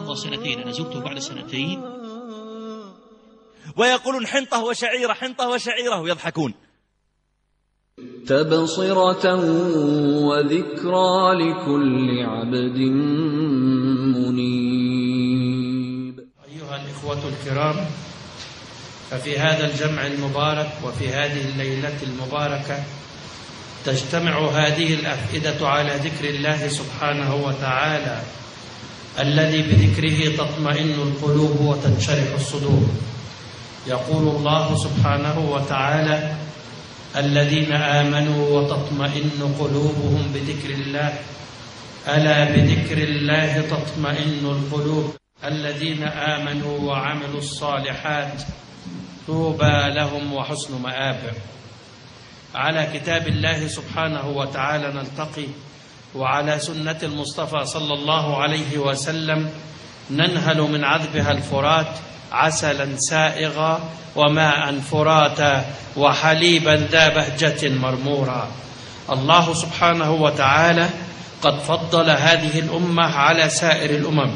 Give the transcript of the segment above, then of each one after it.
مضى سنتين أنا زرته بعد سنتين ويقولون حنطة وشعيرة حنطة وشعيرة ويضحكون تبصرة وذكرى لكل عبد منيب أيها الإخوة الكرام ففي هذا الجمع المبارك وفي هذه الليلة المباركة تجتمع هذه الأفئدة على ذكر الله سبحانه وتعالى الذي بذكره تطمئن القلوب وتنشرح الصدور يقول الله سبحانه وتعالى الذين آمنوا وتطمئن قلوبهم بذكر الله ألا بذكر الله تطمئن القلوب الذين آمنوا وعملوا الصالحات طوبى لهم وحسن مآب على كتاب الله سبحانه وتعالى نلتقي وعلى سنة المصطفى صلى الله عليه وسلم ننهل من عذبها الفرات عسلا سائغا وماء فراتا وحليبا ذا بهجة مرمورا الله سبحانه وتعالى قد فضل هذه الأمة على سائر الأمم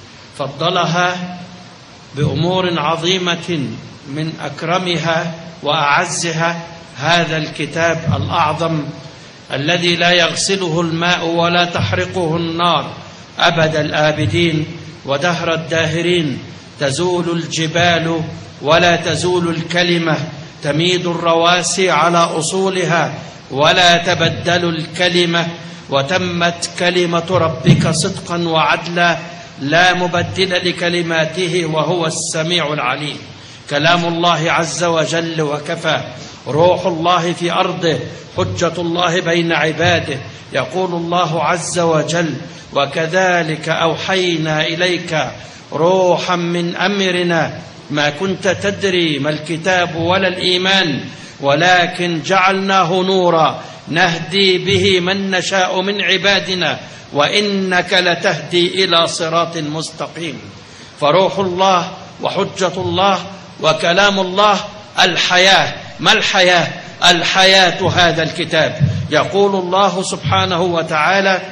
فضلها بأمور عظيمة من أكرمها وأعزها هذا الكتاب الأعظم الذي لا يغسله الماء ولا تحرقه النار أبد الآبدين ودهر الداهرين تزول الجبال ولا تزول الكلمة تميد الرواسي على أصولها ولا تبدل الكلمة وتمت كلمة ربك صدقا وعدلا لا مبدل لكلماته وهو السميع العليم كلام الله عز وجل وكفى روح الله في أرضه حجة الله بين عباده يقول الله عز وجل وكذلك أوحينا إليك روحا من أمرنا ما كنت تدري ما الكتاب ولا الإيمان ولكن جعلناه نورا نهدي به من نشاء من عبادنا وإنك لتهدي إلى صراط مستقيم فروح الله وحجة الله وكلام الله الحياة ما الحياة الحياة هذا الكتاب يقول الله سبحانه وتعالى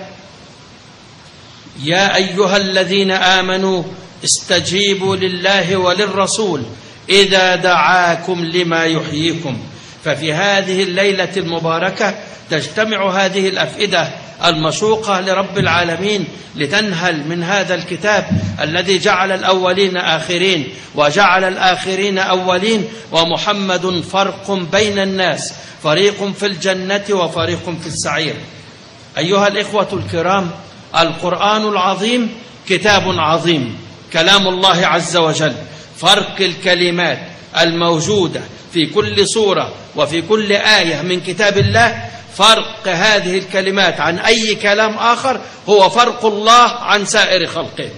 يا أيها الذين آمنوا استجيبوا لله وللرسول إذا دعاكم لما يحييكم ففي هذه الليلة المباركة تجتمع هذه الأفئدة المشوقة لرب العالمين لتنهل من هذا الكتاب الذي جعل الأولين آخرين وجعل الآخرين أولين ومحمد فرق بين الناس فريق في الجنة وفريق في السعير أيها الإخوة الكرام القرآن العظيم كتاب عظيم كلام الله عز وجل فرق الكلمات الموجودة في كل سورة وفي كل آية من كتاب الله فرق هذه الكلمات عن أي كلام آخر هو فرق الله عن سائر خلقه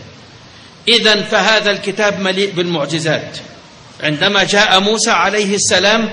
إذا فهذا الكتاب مليء بالمعجزات عندما جاء موسى عليه السلام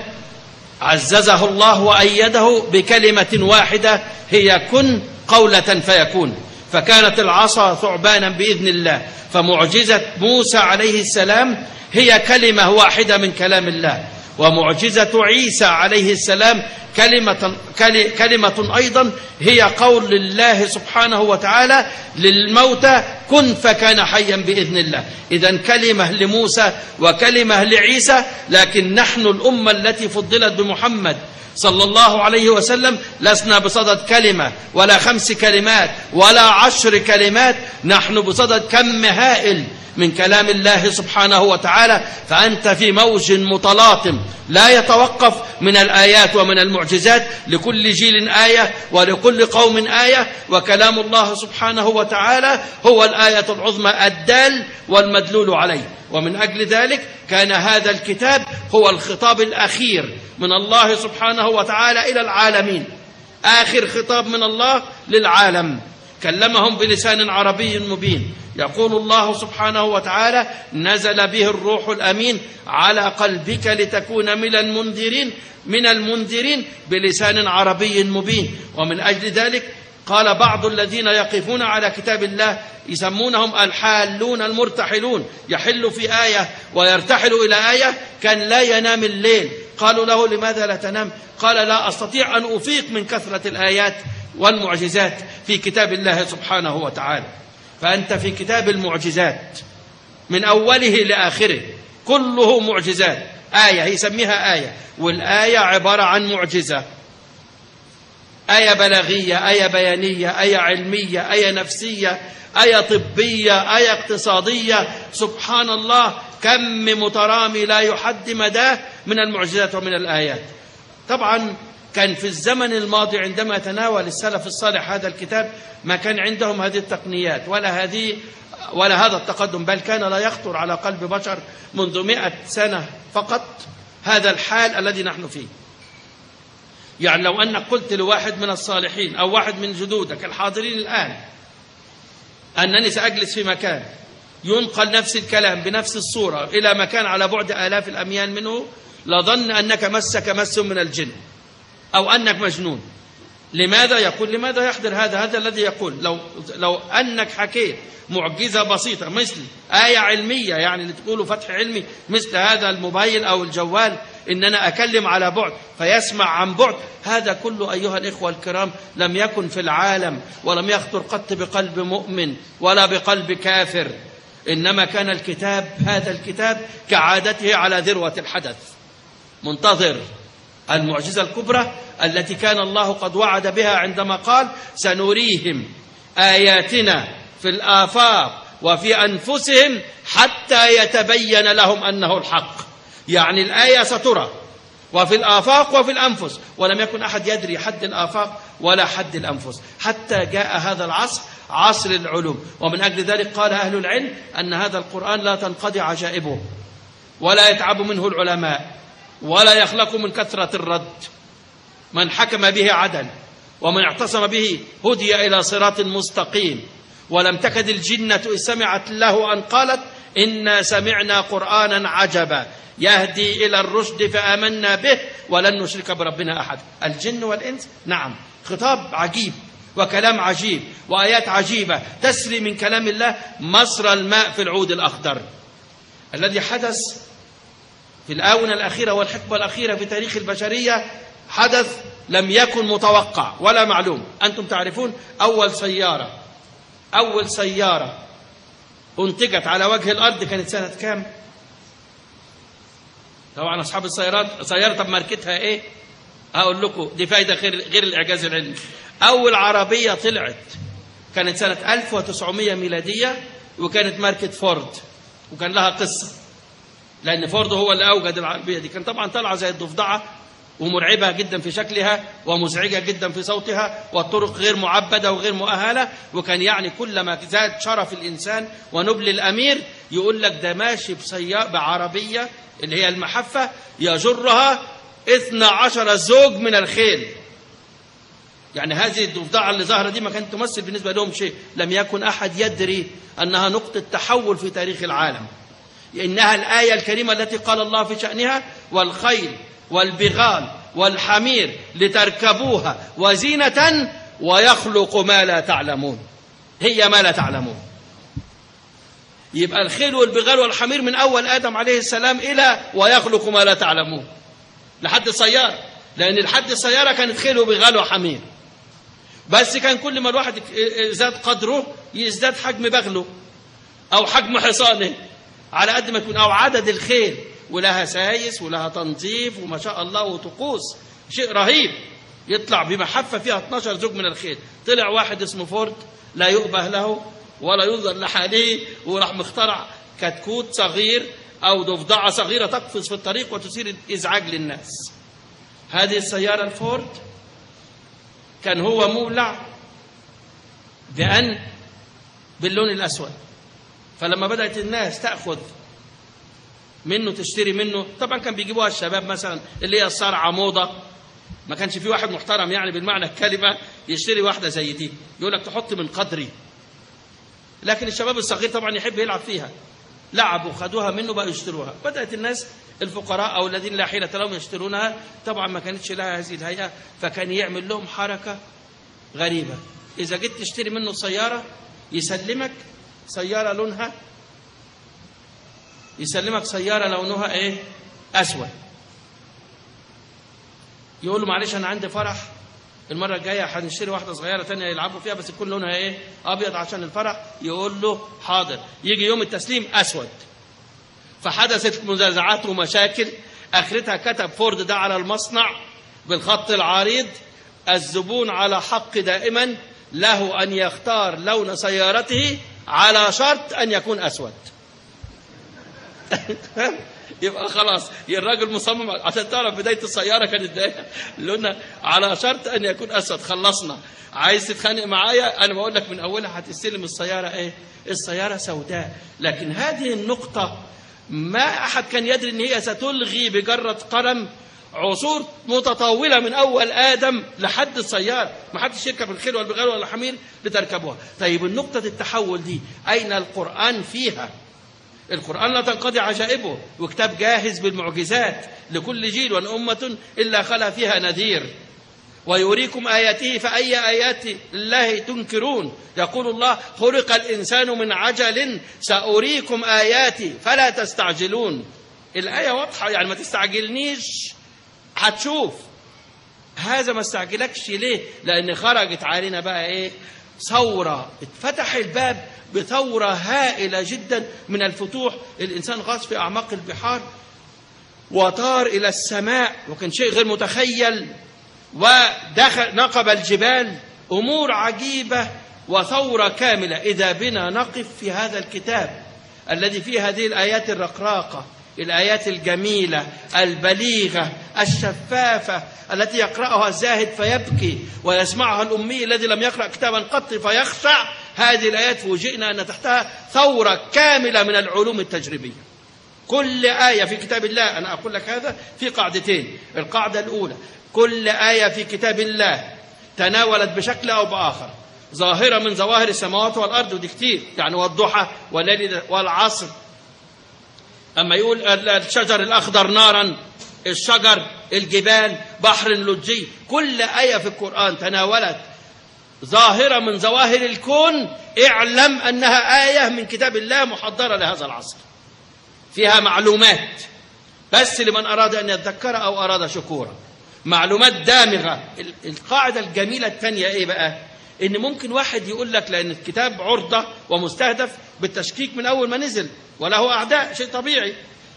عززه الله وأيده بكلمة واحدة هي كن قولة فيكون فكانت العصا ثعبانا بإذن الله فمعجزة موسى عليه السلام هي كلمة واحدة من كلام الله ومعجزة عيسى عليه السلام كلمة, كلمة أيضا هي قول الله سبحانه وتعالى للموتى كن فكان حيا بإذن الله إذا كلمة لموسى وكلمة لعيسى لكن نحن الأمة التي فضلت بمحمد صلى الله عليه وسلم لسنا بصدد كلمة ولا خمس كلمات ولا عشر كلمات نحن بصدد كم هائل من كلام الله سبحانه وتعالى فأنت في موج متلاطم لا يتوقف من الآيات ومن المعجزات لكل جيل آية ولكل قوم آية وكلام الله سبحانه وتعالى هو الآية العظمى الدال والمدلول عليه ومن أجل ذلك كان هذا الكتاب هو الخطاب الأخير من الله سبحانه وتعالى إلى العالمين آخر خطاب من الله للعالم كلمهم بلسان عربي مبين يقول الله سبحانه وتعالى نزل به الروح الأمين على قلبك لتكون من المنذرين من المنذرين بلسان عربي مبين ومن أجل ذلك قال بعض الذين يقفون على كتاب الله يسمونهم الحالون المرتحلون يحل في آية ويرتحل إلى آية كان لا ينام الليل قالوا له لماذا لا تنام قال لا أستطيع أن أفيق من كثرة الآيات والمعجزات في كتاب الله سبحانه وتعالى فأنت في كتاب المعجزات من أوله لآخره كله معجزات آية يسميها آية والآية عبارة عن معجزة آية بلاغية آية بيانية آية علمية آية نفسية آية طبية آية اقتصادية سبحان الله كم مترامي لا يحد مداه من المعجزات ومن الآيات طبعا كان في الزمن الماضي عندما تناول السلف الصالح هذا الكتاب ما كان عندهم هذه التقنيات ولا هذه ولا هذا التقدم بل كان لا يخطر على قلب بشر منذ مئة سنة فقط هذا الحال الذي نحن فيه يعني لو أنك قلت لواحد من الصالحين أو واحد من جدودك الحاضرين الآن أنني سأجلس في مكان ينقل نفس الكلام بنفس الصورة إلى مكان على بعد آلاف الأميال منه لظن أنك مسك مس من الجن أو أنك مجنون لماذا يقول لماذا يحضر هذا هذا الذي يقول لو لو أنك حكيت معجزة بسيطة مثل آية علمية يعني اللي تقولوا فتح علمي مثل هذا الموبايل أو الجوال إن أنا أكلم على بعد فيسمع عن بعد هذا كله أيها الإخوة الكرام لم يكن في العالم ولم يخطر قط بقلب مؤمن ولا بقلب كافر إنما كان الكتاب هذا الكتاب كعادته على ذروة الحدث منتظر المعجزة الكبرى التي كان الله قد وعد بها عندما قال سنريهم آياتنا في الآفاق وفي أنفسهم حتى يتبين لهم أنه الحق يعني الآية سترى وفي الآفاق وفي الأنفس ولم يكن أحد يدري حد الآفاق ولا حد الأنفس حتى جاء هذا العصر عصر العلوم ومن أجل ذلك قال أهل العلم أن هذا القرآن لا تنقضي عجائبه ولا يتعب منه العلماء ولا يخلق من كثرة الرد من حكم به عدل ومن اعتصم به هدي إلى صراط مستقيم ولم تكد الجنة إذ سمعت له أن قالت إنا سمعنا قرآنا عجبا يهدي إلى الرشد فآمنا به ولن نشرك بربنا أحد الجن والإنس نعم خطاب عجيب وكلام عجيب وآيات عجيبة تسري من كلام الله مصر الماء في العود الأخضر الذي حدث في الآونة الأخيرة والحقبة الأخيرة في تاريخ البشرية حدث لم يكن متوقع ولا معلوم أنتم تعرفون أول سيارة أول سيارة أنتجت على وجه الأرض كانت سنة كام؟ طبعا أصحاب السيارات سيارة طب ماركتها إيه؟ أقول لكم دي فايدة غير غير الإعجاز العلمي أول عربية طلعت كانت سنة 1900 ميلادية وكانت ماركة فورد وكان لها قصة لأن فورد هو اللي أوجد العربية دي كان طبعا طالعة زي الضفدعة ومرعبة جدا في شكلها ومزعجة جدا في صوتها والطرق غير معبدة وغير مؤهلة وكان يعني كلما زاد شرف الإنسان ونبل الأمير يقول لك ده ماشي بسيارة بعربية اللي هي المحفة يجرها اثنى عشر زوج من الخيل يعني هذه الضفدعة اللي ظاهرة دي ما كانت تمثل بالنسبة لهم شيء لم يكن أحد يدري أنها نقطة تحول في تاريخ العالم إنها الآية الكريمة التي قال الله في شأنها والخيل والبغال والحمير لتركبوها وزينة ويخلق ما لا تعلمون هي ما لا تعلمون يبقى الخيل والبغال والحمير من أول آدم عليه السلام إلى ويخلق ما لا تعلمون لحد السيارة لأن لحد السيارة كانت خيل وبغال وحمير بس كان كل ما الواحد زاد قدره يزداد حجم بغله أو حجم حصانه على قد ما يكون أو عدد الخيل ولها سايس ولها تنظيف وما شاء الله وطقوس شيء رهيب يطلع بمحفة فيها 12 زوج من الخيل طلع واحد اسمه فورد لا يؤبه له ولا ينظر لحاله وراح مخترع كتكوت صغير أو ضفدعة صغيرة تقفز في الطريق وتثير إزعاج للناس هذه السيارة الفورد كان هو مولع بأن باللون الأسود فلما بدأت الناس تأخذ منه تشتري منه طبعا كان بيجيبوها الشباب مثلا اللي هي الصرعة موضة ما كانش في واحد محترم يعني بالمعنى الكلمة يشتري واحدة زي دي يقول لك تحط من قدري لكن الشباب الصغير طبعا يحب يلعب فيها لعبوا خدوها منه بقى يشتروها بدأت الناس الفقراء أو الذين لا حيلة لهم يشترونها طبعا ما كانتش لها هذه الهيئة فكان يعمل لهم حركة غريبة إذا جيت تشتري منه سيارة يسلمك سيارة لونها يسلمك سيارة لونها إيه أسود يقول له معلش أنا عندي فرح المرة الجاية هنشتري واحدة صغيرة تانية يلعبوا فيها بس يكون لونها ايه ابيض عشان الفرح يقول له حاضر يجي يوم التسليم اسود فحدثت منازعات ومشاكل اخرتها كتب فورد ده على المصنع بالخط العريض الزبون على حق دائما له ان يختار لون سيارته على شرط ان يكون اسود يبقى خلاص الراجل مصمم عشان تعرف بدايه السياره كانت ده لونها على شرط ان يكون اسود خلصنا عايز تتخانق معايا انا بقول لك من اولها هتستلم السياره ايه السياره سوداء لكن هذه النقطه ما احد كان يدري ان هي ستلغي بجره قلم عصور متطاوله من اول ادم لحد السياره ما حدش يركب الخيل ولا البغال ولا الحمير لتركبوها طيب النقطه التحول دي اين القران فيها القرآن لا تنقضي عجائبه وكتاب جاهز بالمعجزات لكل جيل وان أمة إلا خلا فيها نذير ويريكم آياته فأي آيات الله تنكرون يقول الله خلق الإنسان من عجل سأريكم آياتي فلا تستعجلون الآية واضحة يعني ما تستعجلنيش هتشوف هذا ما استعجلكش ليه لأن خرجت علينا بقى إيه ثورة اتفتح الباب بثورة هائلة جدا من الفتوح الإنسان غاص في أعماق البحار وطار إلى السماء وكان شيء غير متخيل ودخل نقب الجبال أمور عجيبة وثورة كاملة إذا بنا نقف في هذا الكتاب الذي فيه هذه الآيات الرقراقة الآيات الجميلة البليغة الشفافة التي يقرأها الزاهد فيبكي ويسمعها الأمي الذي لم يقرأ كتابا قط فيخشع هذه الآيات فوجئنا أن تحتها ثورة كاملة من العلوم التجريبية كل آية في كتاب الله أنا أقول لك هذا في قاعدتين القاعدة الأولى كل آية في كتاب الله تناولت بشكل أو بآخر ظاهرة من ظواهر السماوات والأرض ودي كتير يعني والضحى والليل والعصر أما يقول الشجر الأخضر نارا الشجر الجبال بحر لجي كل آية في القرآن تناولت ظاهرة من ظواهر الكون اعلم أنها آية من كتاب الله محضرة لهذا العصر فيها معلومات بس لمن أراد أن يتذكر أو أراد شكورا معلومات دامغة القاعدة الجميلة الثانية إيه بقى إن ممكن واحد يقول لك لأن الكتاب عرضة ومستهدف بالتشكيك من أول ما نزل وله أعداء شيء طبيعي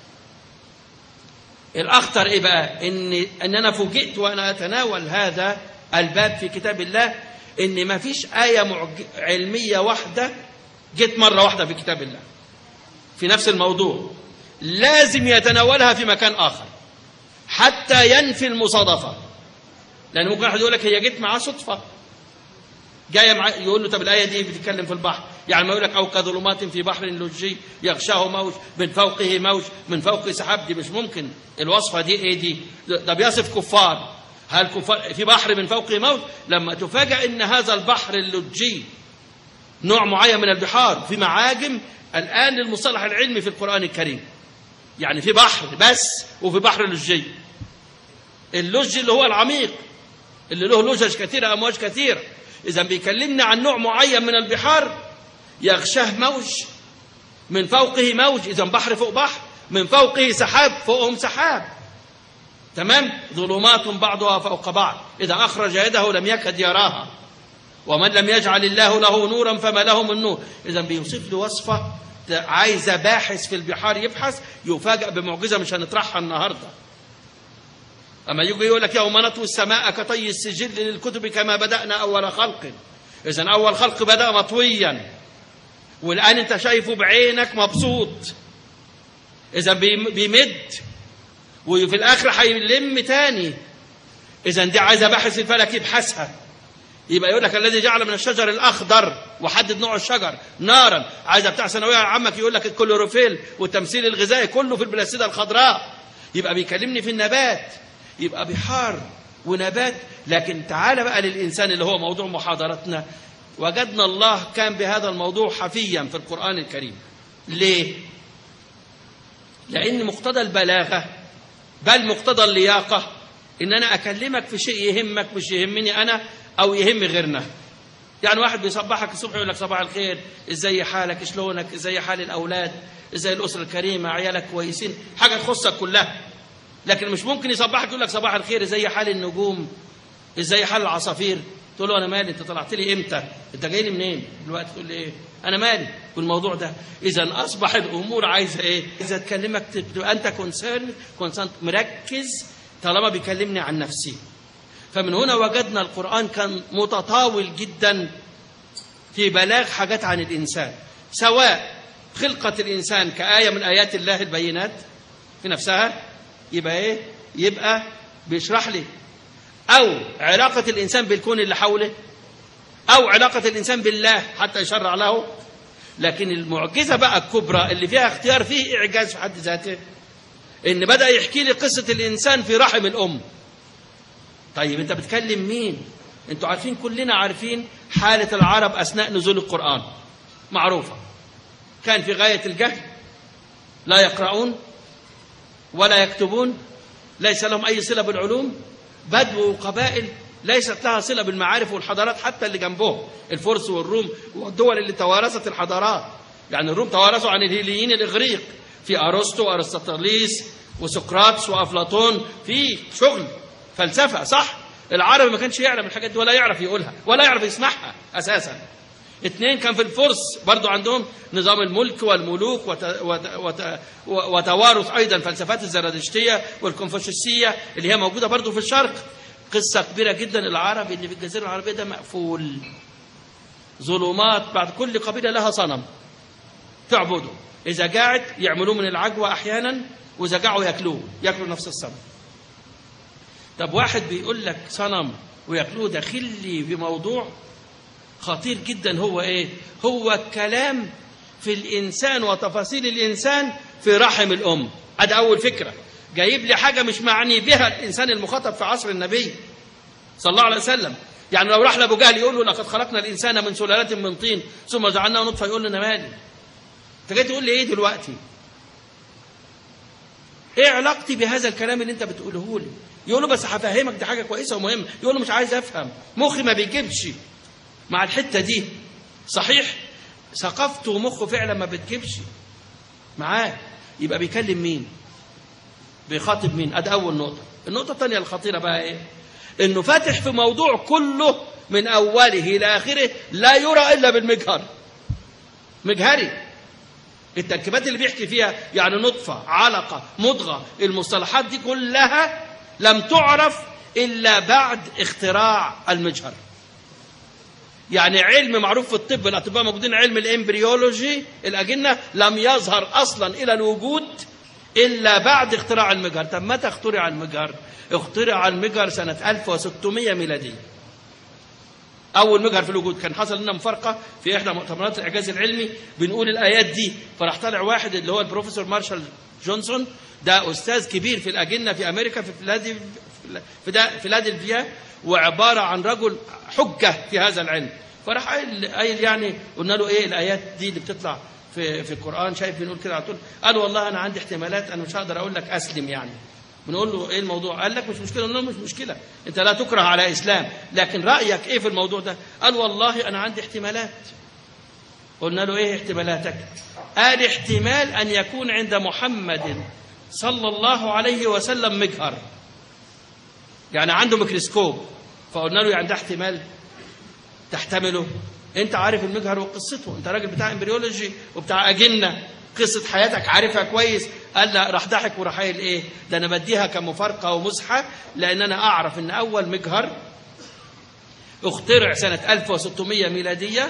الأخطر إيه بقى إن, إن أنا فوجئت وأنا أتناول هذا الباب في كتاب الله إن ما فيش آية معج... علمية واحدة جت مرة واحدة في كتاب الله في نفس الموضوع لازم يتناولها في مكان آخر حتى ينفي المصادفة لأن ممكن واحد يقول لك هي جت معاه صدفة جاية مع يقول له طب الآية دي بتتكلم في البحر يعني ما يقول لك أو كظلمات في بحر لجي يغشاه موج من فوقه موج من فوق سحاب دي مش ممكن الوصفة دي إيه دي ده بيصف كفار هل كفار في بحر من فوقه موج لما تفاجأ إن هذا البحر اللجي نوع معين من البحار في معاجم الآن للمصطلح العلمي في القرآن الكريم يعني في بحر بس وفي بحر لجي اللج اللي هو العميق اللي له لجج كثيرة أمواج كثيرة إذا بيكلمنا عن نوع معين من البحار يغشاه موج من فوقه موج إذا بحر فوق بحر من فوقه سحاب فوقهم سحاب تمام ظلمات بعضها فوق بعض إذا أخرج يده لم يكد يراها ومن لم يجعل الله له نورا فما له من نور إذا بيوصف له وصفة عايزة باحث في البحار يبحث يفاجأ بمعجزة مش هنطرحها النهارده أما يجي يقول لك يوم نطوي السماء كطي السجل للكتب كما بدأنا أول خلق إذا أول خلق بدأ مطويا والآن أنت شايفه بعينك مبسوط إذا بيمد وفي الآخر هيلم تاني إذا دي عايزة باحث الفلك يبحثها يبقى يقول لك الذي جعل من الشجر الأخضر وحدد نوع الشجر نارا عايزة بتاع ثانوية عمك يقول لك الكلوروفيل والتمثيل الغذائي كله في البلاستيدة الخضراء يبقى بيكلمني في النبات يبقى بحار ونبات لكن تعال بقى للإنسان اللي هو موضوع محاضرتنا وجدنا الله كان بهذا الموضوع حفيا في القرآن الكريم ليه؟ لأن مقتضى البلاغة بل مقتضى اللياقة إن أنا أكلمك في شيء يهمك مش يهمني أنا أو يهم غيرنا يعني واحد بيصبحك الصبح يقول لك صباح الخير ازاي حالك شلونك ازاي حال الأولاد ازاي الأسرة الكريمة عيالك كويسين حاجة تخصك كلها لكن مش ممكن يصبحك يقول لك صباح الخير زي حال النجوم ازاي حل العصافير تقول له انا مالي انت طلعت لي امتى انت جاي لي منين دلوقتي تقول لي ايه انا مالي بالموضوع ده اذا اصبح الامور عايزه ايه اذا تكلمك تبقى انت كونسيرن كونسنت مركز طالما بيكلمني عن نفسي فمن هنا وجدنا القران كان متطاول جدا في بلاغ حاجات عن الانسان سواء خلقه الانسان كايه من ايات الله البينات في نفسها يبقى ايه يبقى بيشرح لي او علاقه الانسان بالكون اللي حوله او علاقه الانسان بالله حتى يشرع له لكن المعجزه بقى الكبرى اللي فيها اختيار فيه اعجاز في حد ذاته ان بدا يحكي لي قصه الانسان في رحم الام طيب انت بتكلم مين انتوا عارفين كلنا عارفين حاله العرب اثناء نزول القران معروفه كان في غايه الجهل لا يقرؤون ولا يكتبون ليس لهم اي صله بالعلوم بدو وقبائل ليست لها صله بالمعارف والحضارات حتى اللي جنبهم الفرس والروم والدول اللي توارثت الحضارات يعني الروم توارثوا عن الهيليين الاغريق في ارسطو وارسطاطاليس وسقراطس وافلاطون في شغل فلسفه صح العربي ما كانش يعلم الحاجات دي ولا يعرف يقولها ولا يعرف يسمعها اساسا اثنين كان في الفرس برضو عندهم نظام الملك والملوك وت... وت... وت... وتوارث ايضا فلسفات الزرادشتيه والكونفوشيوسيه اللي هي موجوده برضو في الشرق قصه كبيره جدا العربي اللي في الجزيره العربيه ده مقفول ظلمات بعد كل قبيله لها صنم تعبده اذا قاعد يعملوه من العجوه احيانا واذا قاعوا ياكلوه ياكلوا نفس الصنم طب واحد بيقول لك صنم وياكلوه داخل لي بموضوع خطير جدا هو ايه هو الكلام في الانسان وتفاصيل الانسان في رحم الام ادي اول فكره جايب لي حاجه مش معني بها الانسان المخاطب في عصر النبي صلى الله عليه وسلم يعني لو راح لابو جهل يقول له لقد خلقنا الانسان من سلاله من طين ثم جعلناه نطفه يقول له انا مالي انت جاي تقول لي ايه دلوقتي ايه علاقتي بهذا الكلام اللي انت بتقوله لي يقول له بس هفهمك دي حاجه كويسه ومهمه يقول له مش عايز افهم مخي ما بيجيبش مع الحته دي صحيح ثقافته ومخه فعلا ما بتجيبش معاه يبقى بيكلم مين بيخاطب مين ادي اول نقطه النقطه الثانيه الخطيره بقى ايه انه فاتح في موضوع كله من اوله الى اخره لا يرى الا بالمجهر مجهري التركيبات اللي بيحكي فيها يعني نطفه علقه مضغه المصطلحات دي كلها لم تعرف الا بعد اختراع المجهر يعني علم معروف في الطب الاطباء موجودين علم الامبريولوجي الاجنه لم يظهر اصلا الى الوجود الا بعد اختراع المجهر طب متى اخترع المجهر اخترع المجهر سنه 1600 ميلاديه اول مجهر في الوجود كان حصل لنا مفارقه في احدى مؤتمرات الاعجاز العلمي بنقول الايات دي فراح طالع واحد اللي هو البروفيسور مارشال جونسون ده استاذ كبير في الاجنه في امريكا في فيلادي في دا- فيلادلفيا وعباره عن رجل حجه في هذا العلم فراح قايل قايل يعني قلنا له ايه الايات دي اللي بتطلع في في القران شايف بنقول كده على طول قال والله انا عندي احتمالات انا مش هقدر اقول لك اسلم يعني بنقول له ايه الموضوع قال لك مش مشكله قلنا له مش مشكله انت لا تكره على اسلام لكن رايك ايه في الموضوع ده قال والله انا عندي احتمالات قلنا له ايه احتمالاتك قال احتمال ان يكون عند محمد صلى الله عليه وسلم مجهر يعني عنده ميكروسكوب فقلنا له يعني ده احتمال تحتمله انت عارف المجهر وقصته انت راجل بتاع امبريولوجي وبتاع اجنه قصه حياتك عارفها كويس قال لا راح ضحك وراح قايل ايه ده انا بديها كمفارقه ومزحه لان انا اعرف ان اول مجهر اخترع سنه 1600 ميلاديه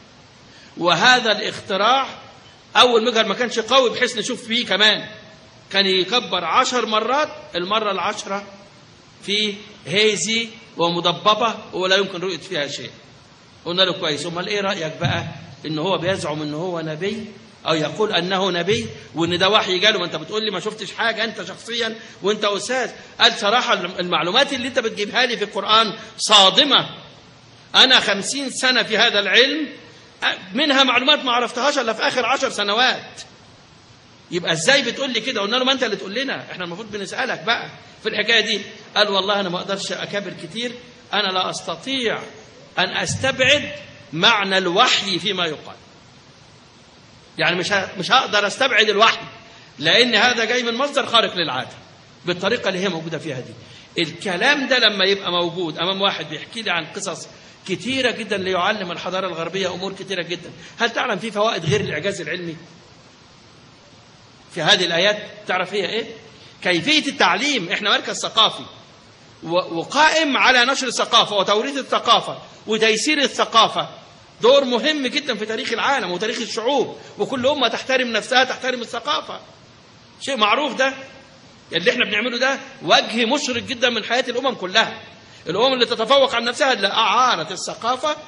وهذا الاختراع اول مجهر ما كانش قوي بحيث نشوف فيه كمان كان يكبر عشر مرات المره العشره في هيزي ومضببه ولا يمكن رؤيه فيها شيء قلنا له كويس امال ايه رايك بقى ان هو بيزعم ان هو نبي او يقول انه نبي وان ده وحي جاله ما انت بتقول لي ما شفتش حاجه انت شخصيا وانت استاذ قال صراحه المعلومات اللي انت بتجيبها لي في القران صادمه انا خمسين سنه في هذا العلم منها معلومات ما عرفتهاش الا في اخر عشر سنوات يبقى ازاي بتقول لي كده قلنا له ما انت اللي تقول لنا احنا المفروض بنسالك بقى في الحكايه دي قال والله انا ما اقدرش اكابر كتير انا لا استطيع ان استبعد معنى الوحي فيما يقال يعني مش ه- مش هقدر استبعد الوحي لان هذا جاي من مصدر خارق للعاده بالطريقه اللي هي موجوده فيها دي الكلام ده لما يبقى موجود امام واحد بيحكي لي عن قصص كتيره جدا ليعلم الحضاره الغربيه امور كتيره جدا هل تعلم في فوائد غير الاعجاز العلمي في هذه الايات تعرف هي ايه كيفيه التعليم احنا مركز ثقافي و- وقائم على نشر الثقافه وتوريث الثقافه وتيسير الثقافه دور مهم جدا في تاريخ العالم وتاريخ الشعوب وكل امه تحترم نفسها تحترم الثقافه شيء معروف ده اللي احنا بنعمله ده وجه مشرق جدا من حياه الامم كلها الامم اللي تتفوق عن نفسها اللي اعارت الثقافه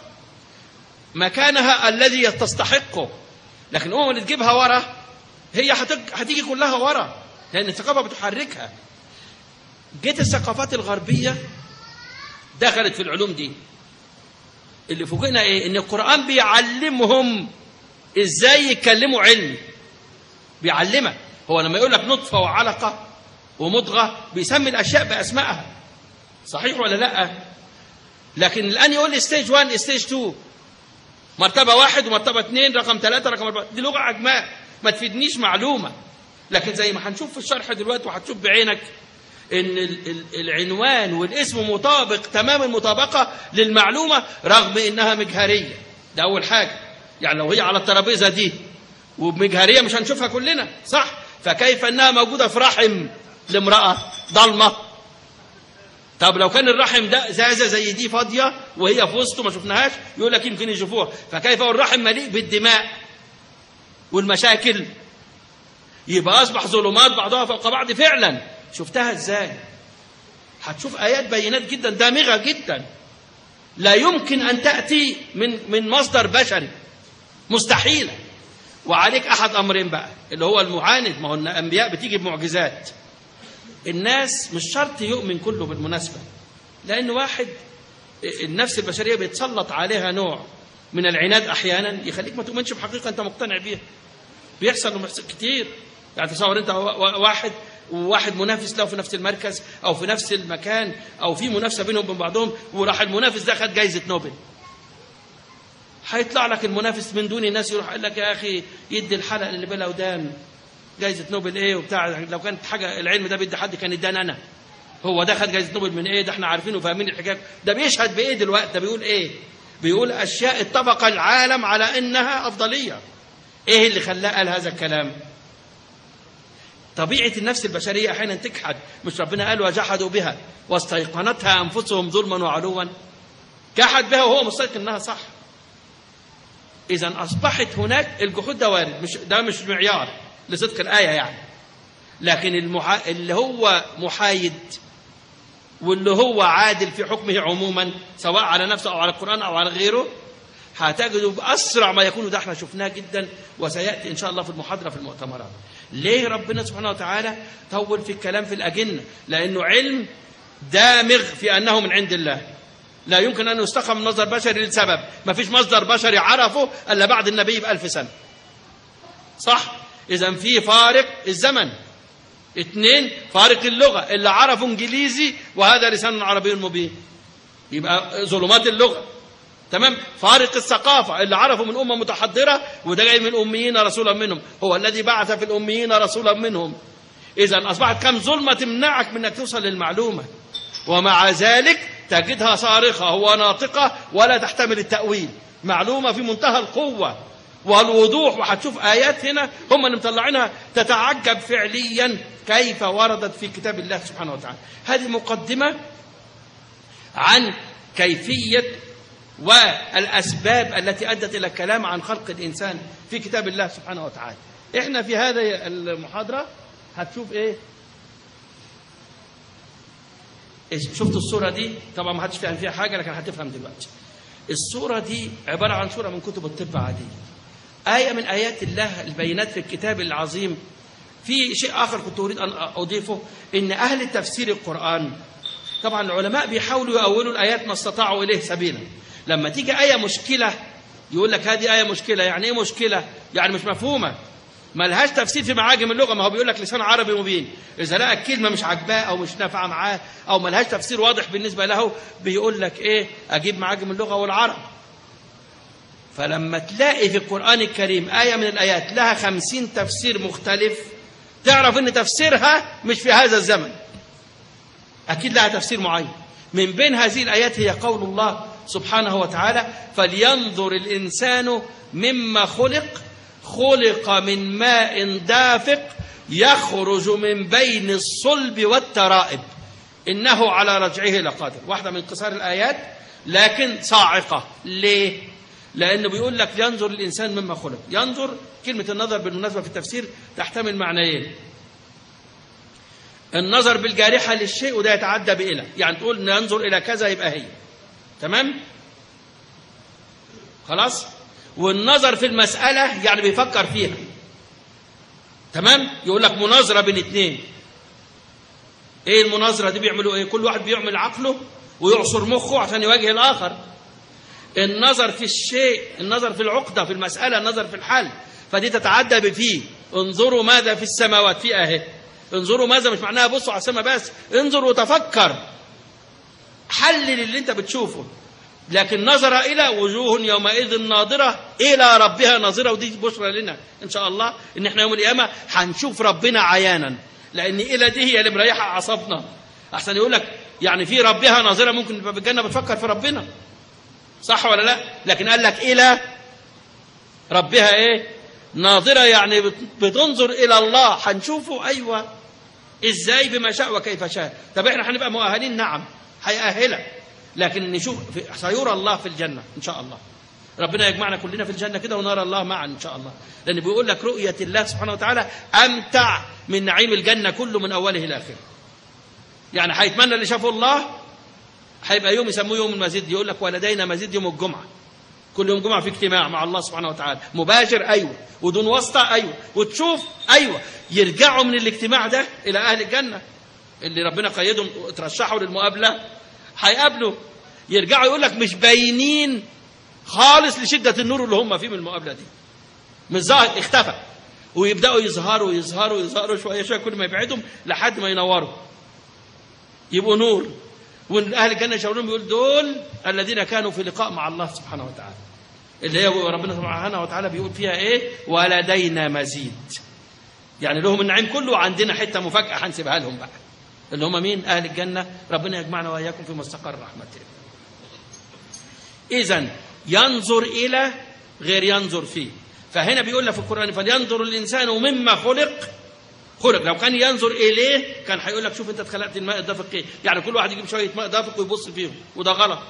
مكانها الذي تستحقه لكن الامم اللي تجيبها ورا هي هتج- هتيجي كلها ورا لان الثقافه بتحركها جت الثقافات الغربيه دخلت في العلوم دي اللي فوجئنا ايه ان القران بيعلمهم ازاي يتكلموا علم بيعلمك هو لما يقول لك نطفه وعلقه ومضغه بيسمي الاشياء باسمائها صحيح ولا لا لكن الان يقول لي ستيج 1 ستيج 2 مرتبه واحد ومرتبه اثنين رقم ثلاثه رقم اربعه دي لغه عجماء ما تفيدنيش معلومه لكن زي ما هنشوف في الشرح دلوقتي وهتشوف بعينك ان ال- ال- العنوان والاسم مطابق تمام المطابقه للمعلومه رغم انها مجهريه ده اول حاجه يعني لو هي على الترابيزه دي ومجهريه مش هنشوفها كلنا صح فكيف انها موجوده في رحم لامراه ضلمه طب لو كان الرحم ده زازه زي دي فاضيه وهي في وسطه ما شفناهاش يقول لك يمكن يشوفوها فكيف والرحم مليء بالدماء والمشاكل يبقى اصبح ظلمات بعضها فوق بعض فعلا شفتها ازاي هتشوف ايات بينات جدا دامغه جدا لا يمكن ان تاتي من من مصدر بشري مستحيله وعليك احد امرين بقى اللي هو المعاند ما هو الانبياء بتيجي بمعجزات الناس مش شرط يؤمن كله بالمناسبه لان واحد النفس البشريه بيتسلط عليها نوع من العناد احيانا يخليك ما تؤمنش بحقيقه انت مقتنع بيها بيحصل وبيحصل كتير يعني تصور انت وا- وا- واحد وواحد منافس له في نفس المركز او في نفس المكان او في منافسه بينهم وبين بعضهم وراح المنافس ده خد جايزه نوبل هيطلع لك المنافس من دون الناس يروح يقول لك يا اخي يدي الحلقه اللي بلا ودان جايزه نوبل ايه وبتاع لو كانت حاجه العلم ده بيدي حد كان اداني انا هو ده خد جايزه نوبل من ايه ده احنا عارفين وفاهمين الحكايه ده بيشهد بايه دلوقتي ده بيقول ايه بيقول اشياء اتفق العالم على انها افضليه ايه اللي خلاه قال هذا الكلام طبيعه النفس البشريه احيانا تجحد مش ربنا قال وجحدوا بها واستيقنتها انفسهم ظلما وعلوا جحد بها وهو مستيقن انها صح اذا اصبحت هناك الجحود ده وارد مش ده مش معيار لصدق الايه يعني لكن المحا... اللي هو محايد واللي هو عادل في حكمه عموما سواء على نفسه او على القران او على غيره هتجده باسرع ما يكون ده احنا شفناه جدا وسياتي ان شاء الله في المحاضره في المؤتمرات. ليه ربنا سبحانه وتعالى طول في الكلام في الاجنه؟ لانه علم دامغ في انه من عند الله. لا يمكن ان يستقى من مصدر بشري لسبب، ما فيش مصدر بشري عرفه الا بعد النبي بألف سنه. صح؟ اذا في فارق الزمن. اثنين فارق اللغه اللي عرفوا انجليزي وهذا لسان عربي مبين. يبقى ظلمات اللغه. تمام فارق الثقافة اللي عرفوا من أمة متحضرة وده جاي من الأميين رسولا منهم هو الذي بعث في الأميين رسولا منهم إذا أصبحت كم ظلمة تمنعك من أنك توصل للمعلومة ومع ذلك تجدها صارخة وناطقة ولا تحتمل التأويل معلومة في منتهى القوة والوضوح وهتشوف آيات هنا هم اللي مطلعينها تتعجب فعليا كيف وردت في كتاب الله سبحانه وتعالى هذه مقدمة عن كيفية والأسباب التي أدت إلى الكلام عن خلق الإنسان في كتاب الله سبحانه وتعالى إحنا في هذه المحاضرة هتشوف إيه إيش- شفت الصورة دي طبعا ما حدش فاهم فيها حاجة لكن هتفهم دلوقتي الصورة دي عبارة عن صورة من كتب الطب عادية آية من آيات الله البينات في الكتاب العظيم في شيء آخر كنت أريد أن أضيفه إن أهل تفسير القرآن طبعا العلماء بيحاولوا يأولوا الآيات ما استطاعوا إليه سبيلا لما تيجي آية مشكلة يقول لك هذه آية مشكلة يعني إيه مشكلة يعني مش مفهومة ما لهاش تفسير في معاجم اللغة ما هو بيقول لك لسان عربي مبين إذا لقى الكلمة مش عاجباه أو مش نافعة معاه أو ما لهاش تفسير واضح بالنسبة له بيقول لك إيه أجيب معاجم اللغة والعرب فلما تلاقي في القرآن الكريم آية من الآيات لها خمسين تفسير مختلف تعرف إن تفسيرها مش في هذا الزمن أكيد لها تفسير معين من بين هذه الآيات هي قول الله سبحانه وتعالى فلينظر الإنسان مما خلق خلق من ماء دافق يخرج من بين الصلب والترائب إنه على رجعه لقادر واحدة من قصار الآيات لكن صاعقة ليه؟ لأنه بيقول لك ينظر الإنسان مما خلق ينظر كلمة النظر بالمناسبة في التفسير تحتمل معنيين النظر بالجارحة للشيء وده يتعدى بإلى يعني تقول ننظر إلى كذا يبقى هي تمام خلاص والنظر في المسألة يعني بيفكر فيها تمام يقول لك مناظرة بين اتنين ايه المناظرة دي بيعملوا ايه كل واحد بيعمل عقله ويعصر مخه عشان يواجه الآخر النظر في الشيء النظر في العقدة في المسألة النظر في الحل فدي تتعدى بفيه انظروا ماذا في السماوات في اهي انظروا ماذا مش معناها بصوا على السماء بس انظر وتفكر حلل اللي انت بتشوفه لكن نظر الى وجوه يومئذ ناظره الى ربها ناظره ودي بشرى لنا ان شاء الله ان احنا يوم القيامه هنشوف ربنا عيانا لان الى دي هي اللي مريحه اعصابنا احسن يقول لك يعني في ربها ناظره ممكن تبقى في الجنه بتفكر في ربنا صح ولا لا لكن قال لك الى ربها ايه ناظره يعني بت- بتنظر الى الله هنشوفه ايوه ازاي بما شاء وكيف شاء طب احنا هنبقى مؤهلين نعم هيأهلك لكن نشوف في- سيرى الله في الجنه ان شاء الله ربنا يجمعنا كلنا في الجنه كده ونرى الله معا ان شاء الله لان بيقول لك رؤيه الله سبحانه وتعالى امتع من نعيم الجنه كله من اوله الى اخره يعني هيتمنى اللي شافوا الله هيبقى يوم يسموه يوم المزيد يقول لك ولدينا مزيد يوم الجمعه كل يوم جمعه في اجتماع مع الله سبحانه وتعالى مباشر ايوه ودون واسطه ايوه وتشوف ايوه يرجعوا من الاجتماع ده الى اهل الجنه اللي ربنا قيدهم وترشحوا للمقابله هيقابلوا يرجعوا يقول لك مش باينين خالص لشده النور اللي هم فيه من المقابله دي مش ظاهر اختفى ويبداوا يظهروا يظهروا يظهروا شويه شويه كل ما يبعدهم لحد ما ينوروا يبقوا نور واهل الجنه يشاورون بيقول دول الذين كانوا في لقاء مع الله سبحانه وتعالى اللي هي ربنا سبحانه وتعالى بيقول فيها ايه ولدينا مزيد يعني لهم النعيم كله وعندنا حته مفاجاه هنسيبها لهم بقى اللي هم مين اهل الجنه ربنا يجمعنا واياكم في مستقر رحمته اذا ينظر الى غير ينظر فيه فهنا بيقول لك في القران فلينظر الانسان مما خلق خلق لو كان ينظر اليه كان هيقول لك شوف انت اتخلقت الماء الدافق ايه يعني كل واحد يجيب شويه ماء دافق ويبص فيهم وده غلط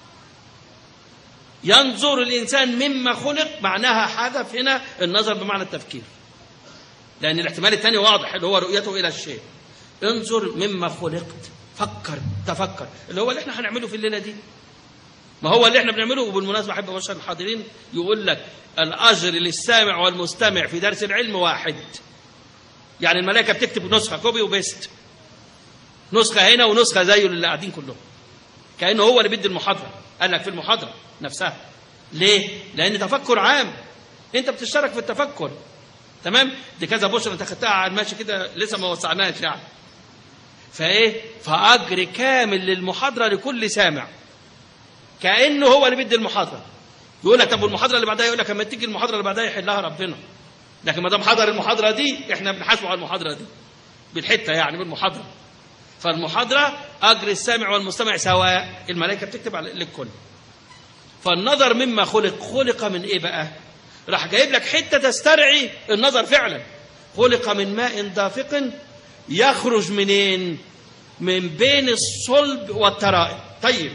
ينظر الانسان مما خلق معناها حذف هنا النظر بمعنى التفكير لان الاحتمال الثاني واضح اللي هو رؤيته الى الشيء انظر مما خلقت فكر تفكر اللي هو اللي احنا هنعمله في الليله دي ما هو اللي احنا بنعمله وبالمناسبه احب ابشر الحاضرين يقول لك الاجر للسامع والمستمع في درس العلم واحد يعني الملائكه بتكتب نسخه كوبي وبيست نسخه هنا ونسخه زيه للي قاعدين كلهم كانه هو اللي بيدي المحاضره قال لك في المحاضره نفسها ليه لان تفكر عام انت بتشترك في التفكر تمام دي كذا بشرى انت خدتها على الماشي كده لسه ما وسعناش يعني فايه فاجر كامل للمحاضره لكل سامع كانه هو اللي بيدي المحاضره يقول لك طب والمحاضره اللي بعدها يقول لك اما تيجي المحاضره اللي بعدها يحلها ربنا لكن ما دام حضر المحاضره دي احنا بنحاسبه على المحاضره دي بالحته يعني بالمحاضره فالمحاضره اجر السامع والمستمع سواء الملائكه بتكتب على للكل فالنظر مما خلق خلق من ايه بقى راح جايب لك حته تسترعي النظر فعلا خلق من ماء دافق يخرج منين من بين الصلب والترائب طيب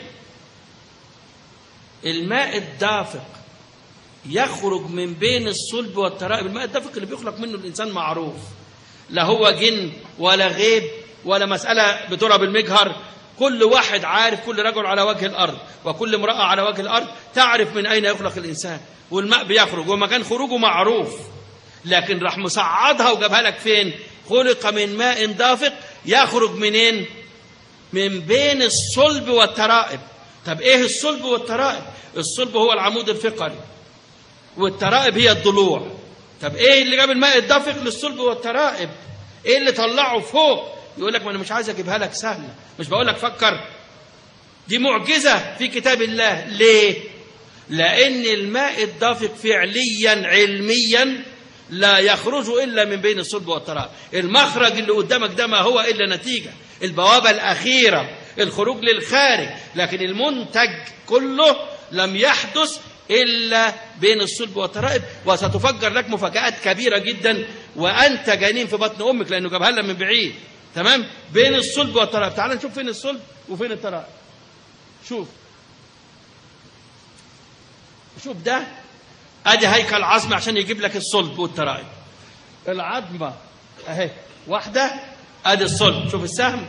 الماء الدافق يخرج من بين الصلب والترائب الماء الدافق اللي بيخلق منه الانسان معروف لا هو جن ولا غيب ولا مساله بترى بالمجهر كل واحد عارف كل رجل على وجه الارض وكل امراه على وجه الارض تعرف من اين يخلق الانسان والماء بيخرج ومكان خروجه معروف لكن راح مصعدها وجابها لك فين خلق من ماء دافق يخرج منين من بين الصلب والترائب طب ايه الصلب والترائب الصلب هو العمود الفقري والترائب هي الضلوع طب ايه اللي جاب الماء الدافق للصلب والترائب ايه اللي طلعه فوق يقول لك ما انا مش عايز اجيبها لك سهله مش بقول لك فكر دي معجزه في كتاب الله ليه لان الماء الدافق فعليا علميا لا يخرج الا من بين الصلب والترائب المخرج اللي قدامك ده ما هو الا نتيجه البوابة الأخيرة الخروج للخارج لكن المنتج كله لم يحدث إلا بين الصلب والترائب وستفجر لك مفاجآت كبيرة جدا وأنت جنين في بطن أمك لأنه جابها لنا من بعيد تمام بين الصلب والترائب تعال نشوف فين الصلب وفين الترائب شوف شوف ده ادي هيكل عظم عشان يجيب لك الصلب والترائب العظمه اهي واحده ادي الصلب شوف السهم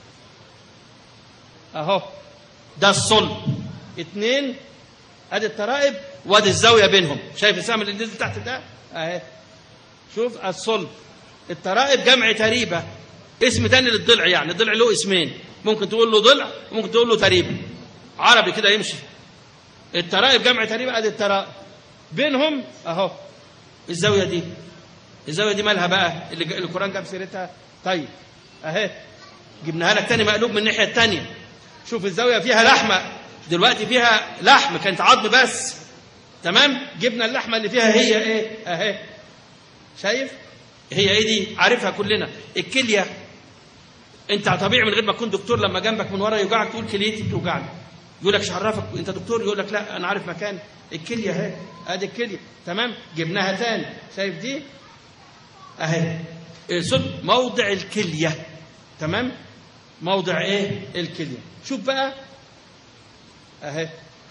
اهو ده الصلب اتنين ادي الترائب وادي الزاويه بينهم شايف السهم اللي نزل تحت ده اهي شوف الصلب الترائب جمع تريبه اسم تاني للضلع يعني الضلع له اسمين ممكن تقول له ضلع وممكن تقول له تريبه عربي كده يمشي الترائب جمع تريبه ادي الترائب بينهم اهو الزاويه دي الزاويه دي مالها بقى اللي اللي القران جاب سيرتها طيب اهي جبناها لك تاني مقلوب من الناحيه التانيه شوف الزاويه فيها لحمه دلوقتي فيها لحم كانت عظم بس تمام جبنا اللحمه اللي فيها هي ايه اهي شايف هي ايه دي عارفها كلنا الكليه انت طبيعي من غير ما تكون دكتور لما جنبك من ورا يوجعك تقول كليتي بتوجعني يقول لك عرفك انت دكتور يقول لك لا انا عارف مكان الكليه اهي ادي الكليه تمام جبناها تاني شايف دي اهي الصلب موضع الكليه تمام موضع ايه الكليه شوف بقى اهي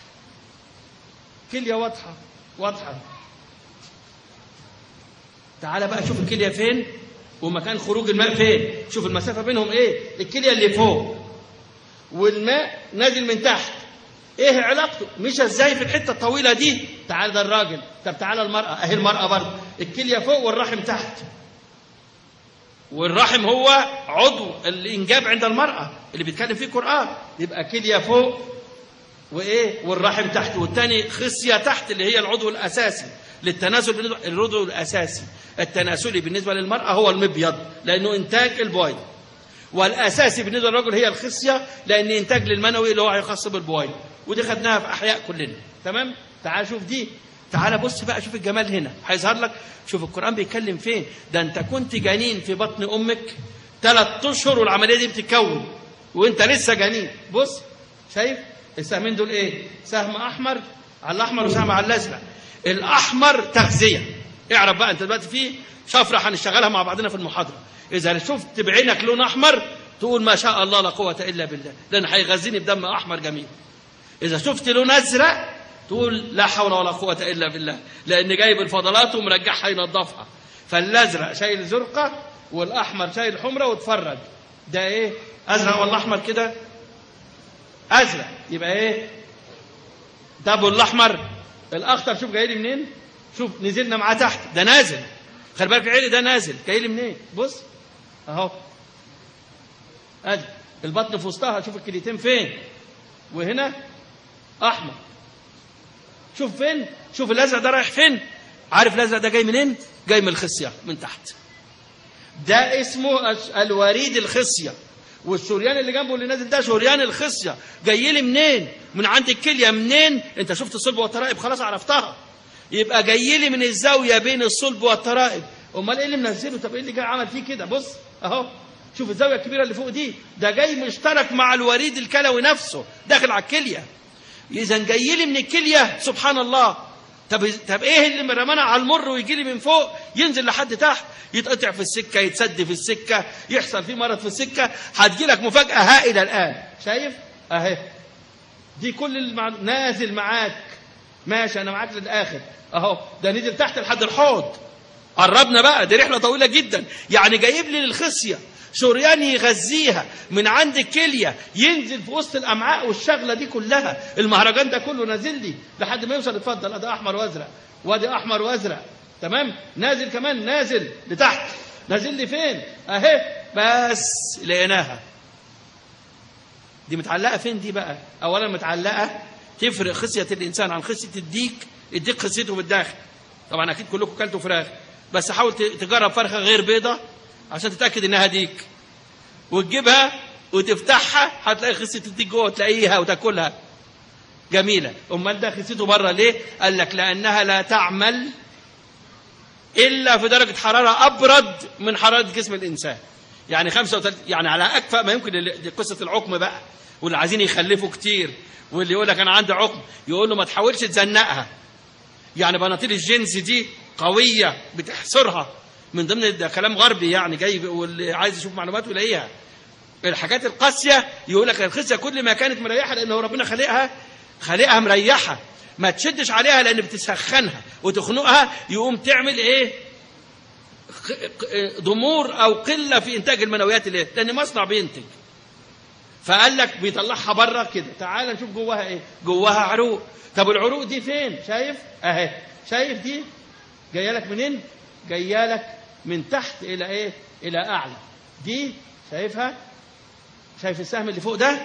كليه واضحه واضحه تعال بقى شوف الكليه فين ومكان خروج الماء فين شوف المسافه بينهم ايه الكليه اللي فوق والماء نازل من تحت ايه علاقته مشى ازاي في الحته الطويله دي تعال ده الراجل طب تعال المراه اهي المراه برضه الكليه فوق والرحم تحت والرحم هو عضو الانجاب عند المراه اللي بيتكلم فيه القران يبقى كليه فوق وايه والرحم تحت والتاني خصيه تحت اللي هي العضو الاساسي للتناسل بالنسبه العضو الاساسي التناسلي بالنسبه للمراه هو المبيض لانه انتاج البويض والاساسي بالنسبه للرجل هي الخصيه لان انتاج للمنوي اللي هو يخص بالبويض ودي خدناها في احياء كلنا تمام تعال شوف دي تعال بص بقى شوف الجمال هنا هيظهر لك شوف القران بيتكلم فين ده انت كنت جنين في بطن امك ثلاث اشهر والعمليه دي بتتكون وانت لسه جنين بص شايف السهمين دول ايه سهم احمر على الاحمر وسهم على الازرق الاحمر تغذيه اعرف بقى انت دلوقتي في شفره هنشتغلها مع بعضنا في المحاضره اذا شفت بعينك لون احمر تقول ما شاء الله لا قوه الا بالله لان هيغذيني بدم احمر جميل اذا شفت لون ازرق تقول لا حول ولا قوه الا بالله لان جايب الفضلات ومرجعها ينظفها فالازرق شايل زرقه والاحمر شايل حمره واتفرج ده ايه ازرق ولا احمر كده ازرق يبقى ايه ده ابو الاحمر الاخضر شوف جاي لي منين شوف نزلنا معاه تحت ده نازل خلي بالك عيني ده نازل جاي لي منين بص اهو ادي البطن في وسطها شوف الكليتين فين وهنا احمر شوف فين شوف الازرق ده رايح فين عارف الازرق ده جاي منين جاي من الخصيه من تحت ده اسمه الوريد الخصيه والشريان اللي جنبه اللي نازل ده شريان الخصيه جاي لي منين من عند الكليه منين انت شفت الصلب والترائب خلاص عرفتها يبقى جاي لي من الزاويه بين الصلب والترائب امال ايه اللي منزله طب ايه اللي جاي عمل فيه كده بص اهو شوف الزاويه الكبيره اللي فوق دي ده جاي مشترك مع الوريد الكلوي نفسه داخل على الكليه اذا جاي لي من الكليه سبحان الله طب طب ايه اللي رمانا على المر ويجي لي من فوق ينزل لحد تحت يتقطع في السكه يتسد في السكه يحصل فيه مرض في السكه هتجي لك مفاجاه هائله الان شايف اهي دي كل المع... نازل معاك ماشي انا معاك للاخر اهو ده نزل تحت لحد الحوض قربنا بقى دي رحله طويله جدا يعني جايب لي للخصيه شريان يغذيها من عند الكليه ينزل في وسط الامعاء والشغله دي كلها المهرجان ده كله نازل لي لحد ما يوصل اتفضل ادي احمر وازرق وادي احمر وازرق تمام نازل كمان نازل لتحت نازل لي فين اهي بس لقيناها دي متعلقه فين دي بقى اولا متعلقه تفرق خصيه الانسان عن خصيه الديك الديك خصيته بالداخل طبعا اكيد كلكم كلتوا فراخ بس حاول تجرب فرخه غير بيضه عشان تتاكد انها ديك وتجيبها وتفتحها هتلاقي خصيه الديك جوه تلاقيها وتاكلها جميله امال ده خصيته بره ليه قال لك لانها لا تعمل الا في درجه حراره ابرد من حراره جسم الانسان يعني 35 يعني على اكفأ ما يمكن اللي- دي قصه العقم بقى واللي عايزين يخلفوا كتير واللي يقول لك انا عندي عقم يقول له ما تحاولش تزنقها يعني بناطيل الجينز دي قويه بتحصرها من ضمن ده كلام غربي يعني جاي واللي عايز يشوف معلومات يلاقيها الحاجات القاسيه يقول لك الخصيه كل ما كانت مريحه لانه ربنا خالقها خالقها مريحه ما تشدش عليها لان بتسخنها وتخنقها يقوم تعمل ايه خ- ق- ضمور او قله في انتاج المنويات اللي لان مصنع بينتج فقال لك بيطلعها بره كده تعال نشوف جواها ايه جواها عروق طب العروق دي فين شايف اهي شايف دي جايه لك منين جايه لك من تحت الى ايه الى اعلى دي شايفها شايف السهم اللي فوق ده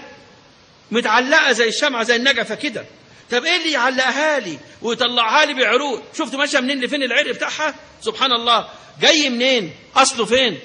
متعلقه زي الشمعه زي النجفه كده طب ايه اللي يعلقها لي ويطلعها لي بعروق شفت ماشيه منين لفين العرق بتاعها سبحان الله جاي منين اصله فين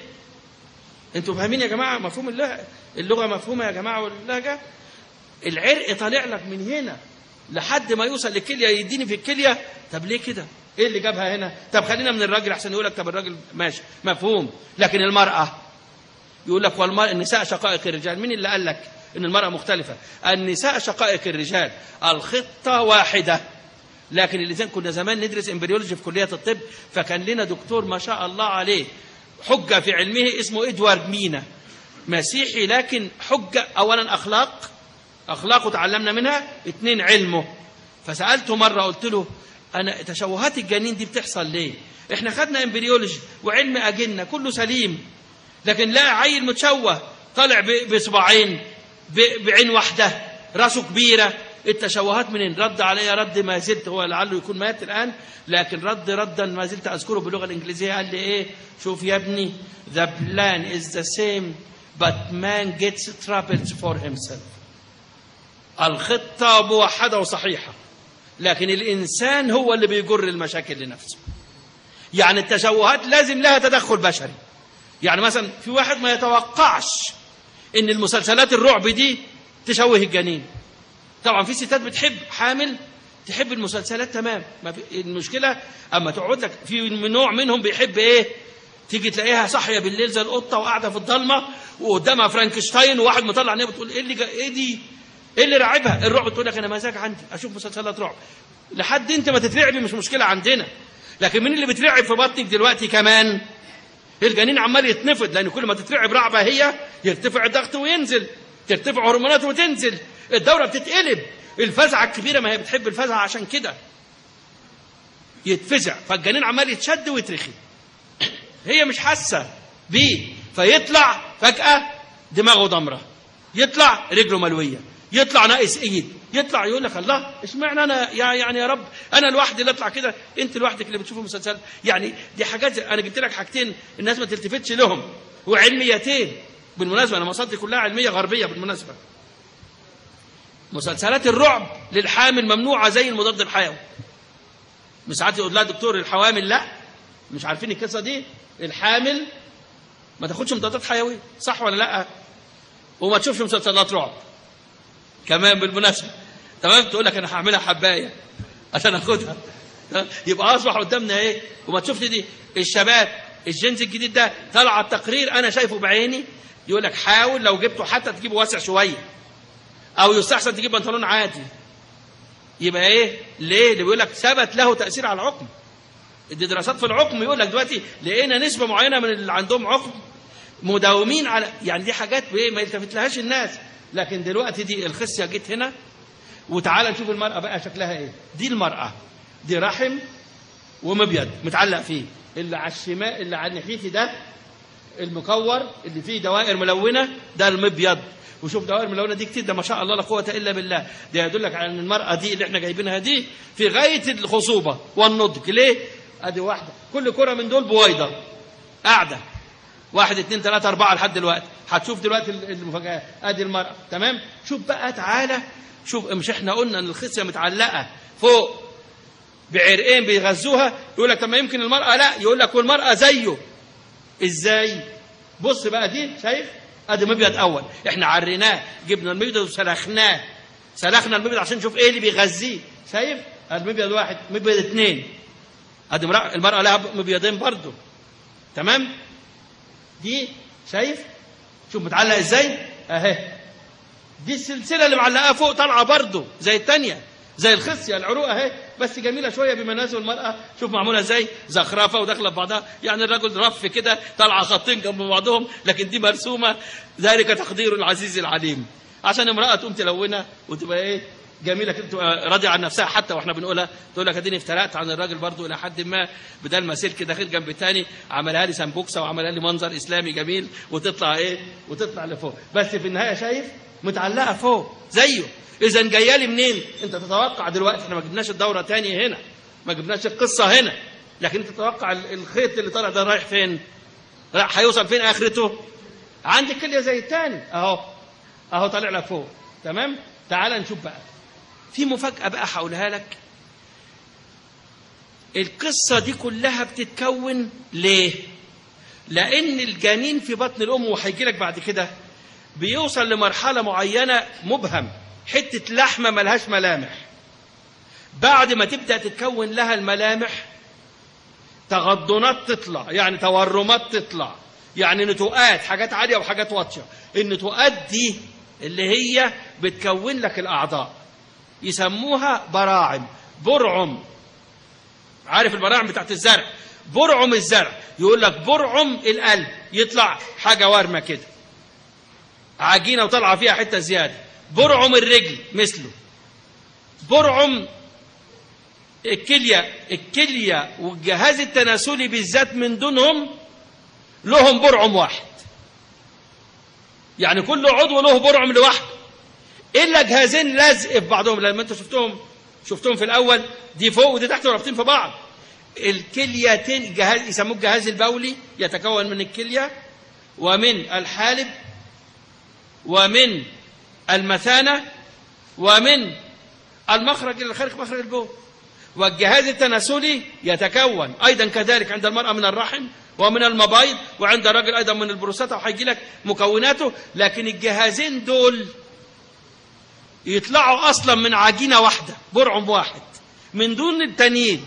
انتوا فاهمين يا جماعه مفهوم اللغه اللغه مفهومه يا جماعه واللهجه العرق طالع لك من هنا لحد ما يوصل للكليه يديني في الكليه طب ليه كده ايه اللي جابها هنا طب خلينا من الراجل احسن يقول لك طب الراجل ماشي مفهوم لكن المراه يقول لك والمرأة النساء شقائق الرجال مين اللي قال لك ان المرأة مختلفة النساء شقائق الرجال الخطة واحدة لكن اللي كنا زمان ندرس امبريولوجي في كلية الطب فكان لنا دكتور ما شاء الله عليه حجة في علمه اسمه ادوارد مينا مسيحي لكن حجة اولا اخلاق اخلاقه تعلمنا منها اتنين علمه فسألته مرة قلت له انا تشوهات الجنين دي بتحصل ليه احنا خدنا امبريولوجي وعلم اجنة كله سليم لكن لا عيل متشوه طالع ب- بصباعين ب- بعين واحدة راسه كبيرة التشوهات منين رد علي رد ما زلت هو لعله يكون مات الآن لكن رد ردا ما زلت أذكره باللغة الإنجليزية قال لي إيه شوف يا ابني the plan is the same but man gets troubles for himself الخطة موحدة وصحيحة لكن الإنسان هو اللي بيجر المشاكل لنفسه يعني التشوهات لازم لها تدخل بشري يعني مثلا في واحد ما يتوقعش ان المسلسلات الرعب دي تشوه الجنين طبعا في ستات بتحب حامل تحب المسلسلات تمام ما في المشكله اما تقعد لك في نوع منهم بيحب ايه تيجي تلاقيها صاحيه بالليل زي القطه وقاعده في الضلمه وقدامها فرانكشتاين وواحد مطلع عينيه بتقول ايه اللي جا- ايه دي ايه اللي راعبها الرعب تقول لك انا مزاج عندي اشوف مسلسلات رعب لحد انت ما تترعبي مش مشكله عندنا لكن مين اللي بترعب في بطنك دلوقتي كمان الجنين عمال يتنفض لان كل ما تترعب رعبه هي يرتفع الضغط وينزل ترتفع هرموناته وتنزل الدوره بتتقلب الفزعه الكبيره ما هي بتحب الفزعه عشان كده يتفزع فالجنين عمال يتشد ويترخي هي مش حاسه بيه فيطلع فجاه دماغه ضمره يطلع رجله ملويه يطلع ناقص ايد يطلع يقول لك الله اشمعنى انا يا يعني يا رب انا لوحدي اللي اطلع كده انت لوحدك اللي بتشوف المسلسلات يعني دي حاجات انا جبت لك حاجتين الناس ما تلتفتش لهم وعلميتين بالمناسبه انا مصادري كلها علميه غربيه بالمناسبه مسلسلات الرعب للحامل ممنوعه زي المضاد الحيوي مش ساعات يقول لها دكتور الحوامل لا مش عارفين القصه دي الحامل ما تاخدش مضادات حيويه صح ولا لا وما تشوفش مسلسلات رعب كمان بالمناسبه تمام تقول لك انا هعملها حبايه عشان اخدها يبقى اصبح قدامنا ايه وما تشوفش دي الشباب الجنس الجديد ده طلع التقرير انا شايفه بعيني يقول لك حاول لو جبته حتى تجيبه واسع شويه او يستحسن تجيب بنطلون عادي يبقى ايه ليه اللي بيقول لك ثبت له تاثير على العقم دي دراسات في العقم يقول لك دلوقتي لقينا نسبه معينه من اللي عندهم عقم مداومين على يعني دي حاجات بايه ما يلتفت لهاش الناس لكن دلوقتي دي الخصيه جت هنا وتعالى نشوف المراه بقى شكلها ايه دي المراه دي رحم ومبيض متعلق فيه اللي على الشمال اللي على ناحيتي ده المكور اللي فيه دوائر ملونه ده المبيض وشوف دوائر ملونه دي كتير ده ما شاء الله لا قوه الا بالله ده يدلك على ان المراه دي اللي احنا جايبينها دي في غايه الخصوبه والنضج ليه ادي واحده كل كره من دول بويضه قاعده واحد اتنين تلاته اربعه لحد دلوقتي هتشوف دلوقتي المفاجاه ادي المراه تمام شوف بقى تعالى شوف مش احنا قلنا ان الخصيه متعلقه فوق بعرقين بيغذوها يقول لك طب ما يمكن المراه لا يقول لك والمراه زيه ازاي بص بقى دي شايف ادي مبيض اول احنا عريناه جبنا المبيض وسلخناه سلخنا المبيض عشان نشوف ايه اللي بيغذيه شايف المبيض واحد مبيض اثنين ادي المراه لها مبيضين برضه تمام دي شايف شوف متعلق ازاي اهي دي السلسله اللي معلقاها فوق طالعه برضه زي الثانيه زي الخصيه العروق اهي بس جميله شويه بمنازل المراه شوف معموله ازاي زخرفه وداخله في بعضها يعني الرجل رف كده طالعه خطين جنب بعضهم لكن دي مرسومه ذلك تقدير العزيز العليم عشان امراه تقوم تلونها وتبقى ايه جميله كده تبقى راضيه عن نفسها حتى واحنا بنقولها تقول لك اديني افترقت عن الراجل برضو الى حد ما بدل ما سلك داخل جنب الثاني عملها لي سمبوكسه وعملها لي منظر اسلامي جميل وتطلع ايه وتطلع لفوق بس في النهايه شايف متعلقه فوق زيه اذا جايه لي منين انت تتوقع دلوقتي احنا ما جبناش الدوره تاني هنا ما جبناش القصه هنا لكن انت تتوقع ال- الخيط اللي طالع ده رايح فين راح هيوصل فين اخرته عند الكليه زي الثاني اهو اهو طالع لك فوق تمام تعال نشوف بقى في مفاجاه بقى هقولها لك القصه دي كلها بتتكون ليه لان الجنين في بطن الام وهيجي لك بعد كده بيوصل لمرحله معينه مبهم حته لحمه ملهاش ملامح بعد ما تبدا تتكون لها الملامح تغضنات تطلع يعني تورمات تطلع يعني نتوءات حاجات عاليه وحاجات واطيه النتوءات دي اللي هي بتكون لك الاعضاء يسموها براعم برعم عارف البراعم بتاعت الزرع برعم الزرع يقول لك برعم القلب يطلع حاجه وارمه كده عجينه وطالعه فيها حته زياده برعم الرجل مثله برعم الكليه الكليه والجهاز التناسلي بالذات من دونهم لهم برعم واحد يعني كل عضو له برعم لوحده الا جهازين لازق في بعضهم لما انت شفتهم شفتهم في الاول دي فوق ودي تحت ورابطين في بعض الكليتين جهاز يسموه الجهاز البولي يتكون من الكليه ومن الحالب ومن المثانه ومن المخرج اللي خارج مخرج البول والجهاز التناسلي يتكون ايضا كذلك عند المراه من الرحم ومن المبايض وعند الرجل ايضا من البروستاتا وهيجي لك مكوناته لكن الجهازين دول يطلعوا اصلا من عجينه واحده برعم واحد من دون التانيين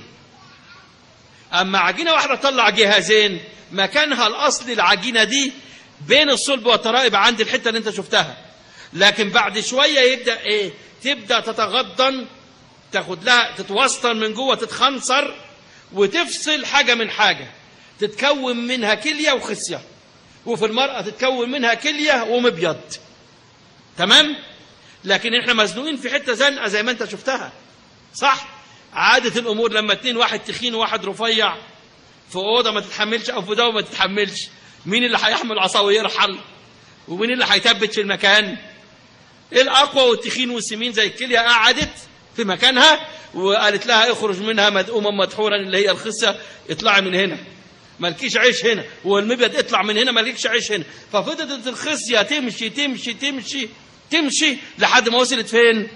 اما عجينه واحده تطلع جهازين مكانها الاصلي العجينه دي بين الصلب والترائب عند الحته اللي انت شفتها لكن بعد شويه يبدا ايه تبدا تتغضن تاخد لها تتوسطن من جوه تتخنصر وتفصل حاجه من حاجه تتكون منها كليه وخصيه وفي المراه تتكون منها كليه ومبيض تمام لكن احنا مزنوقين في حته زنقه زي ما انت شفتها صح عاده الامور لما اتنين واحد تخين وواحد رفيع في اوضه ما تتحملش او في دواء ما تتحملش مين اللي هيحمل عصا ويرحل ومين اللي هيثبت في المكان الاقوى والتخين والسمين زي الكليه قعدت في مكانها وقالت لها اخرج منها مدؤوما مدحورا اللي هي الخصه اطلعي من هنا مالكيش عيش هنا والمبيض اطلع من هنا مالكش عيش هنا ففضلت الخصيه تمشي تمشي تمشي تمشي لحد ما وصلت فين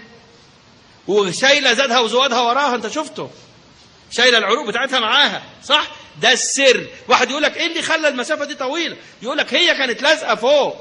وشايله زادها وزوادها وراها انت شفته شايله العروق بتاعتها معاها صح ده السر واحد يقول لك ايه اللي خلى المسافه دي طويله يقول لك هي كانت لازقه فوق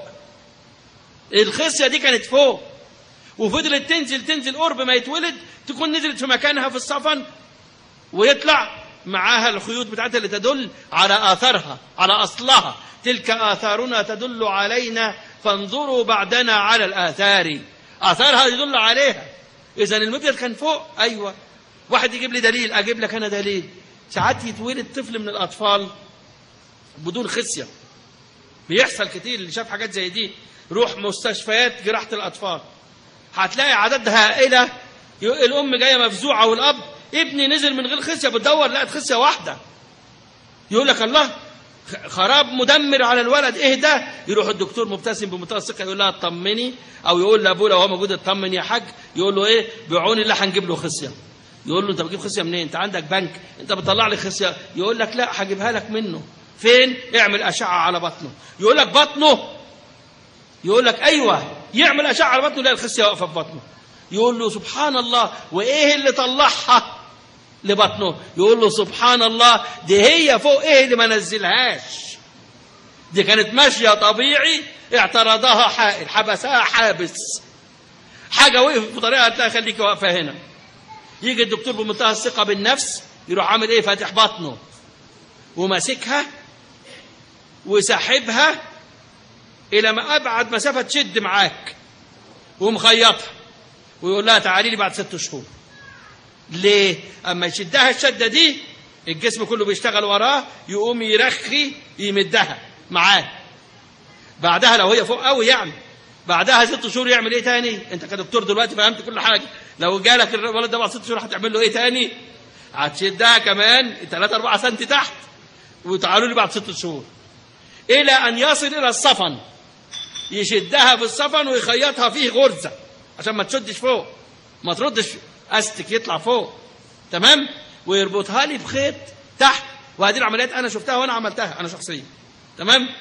الخصيه دي كانت فوق وفضلت تنزل تنزل قرب ما يتولد تكون نزلت في مكانها في الصفن ويطلع معاها الخيوط بتاعتها اللي تدل على آثارها على أصلها تلك آثارنا تدل علينا فانظروا بعدنا على الآثار آثارها يدل عليها إذا المبيض كان فوق أيوة واحد يجيب لي دليل أجيب لك أنا دليل ساعات يتولد طفل من الأطفال بدون خصية بيحصل كتير اللي شاف حاجات زي دي روح مستشفيات جراحة الأطفال هتلاقي عدد هائلة الأم جاية مفزوعة والأب ابني نزل من غير خصية بتدور لقت خصية واحدة يقول لك الله خراب مدمر على الولد ايه ده يروح الدكتور مبتسم بمنتهى الثقه يقول لها اطمني او يقول لابوه لو هو موجود اطمن يا حاج يقول له ايه بعون الله هنجيب له خصيه يقول له انت بتجيب خصيه منين انت عندك بنك انت بتطلع لي خصيه يقول لك لا هجيبها لك منه فين اعمل اشعه على بطنه يقول لك بطنه يقول لك ايوه يعمل اشعه على بطنه يلاقي الخصيه واقفه في بطنه يقول له سبحان الله وايه اللي طلعها لبطنه يقول له سبحان الله دي هي فوق ايه اللي ما نزلهاش دي كانت ماشيه طبيعي اعترضها حائل حبسها حابس حاجه وقفت بطريقه هتلاقي خليك واقفه هنا يجي الدكتور بمنتهى الثقه بالنفس يروح عامل ايه فاتح بطنه وماسكها وساحبها الى ما ابعد مسافه تشد معاك ومخيطها ويقول لها تعالي لي بعد ست شهور ليه اما يشدها الشده دي الجسم كله بيشتغل وراه يقوم يرخي يمدها معاه بعدها لو هي فوق قوي يعني بعدها ست شهور يعمل ايه تاني انت كدكتور دلوقتي فهمت كل حاجه لو جالك الولد ده بعد ست شهور هتعمل له ايه تاني هتشدها كمان 3 4 سم تحت وتعالوا لي بعد ست شهور الى ان يصل الى الصفن يشدها في الصفن ويخيطها فيه غرزه عشان ما تشدش فوق ما تردش استك يطلع فوق تمام ويربطها لي بخيط تحت وهذه العمليات انا شفتها وانا عملتها انا شخصيا تمام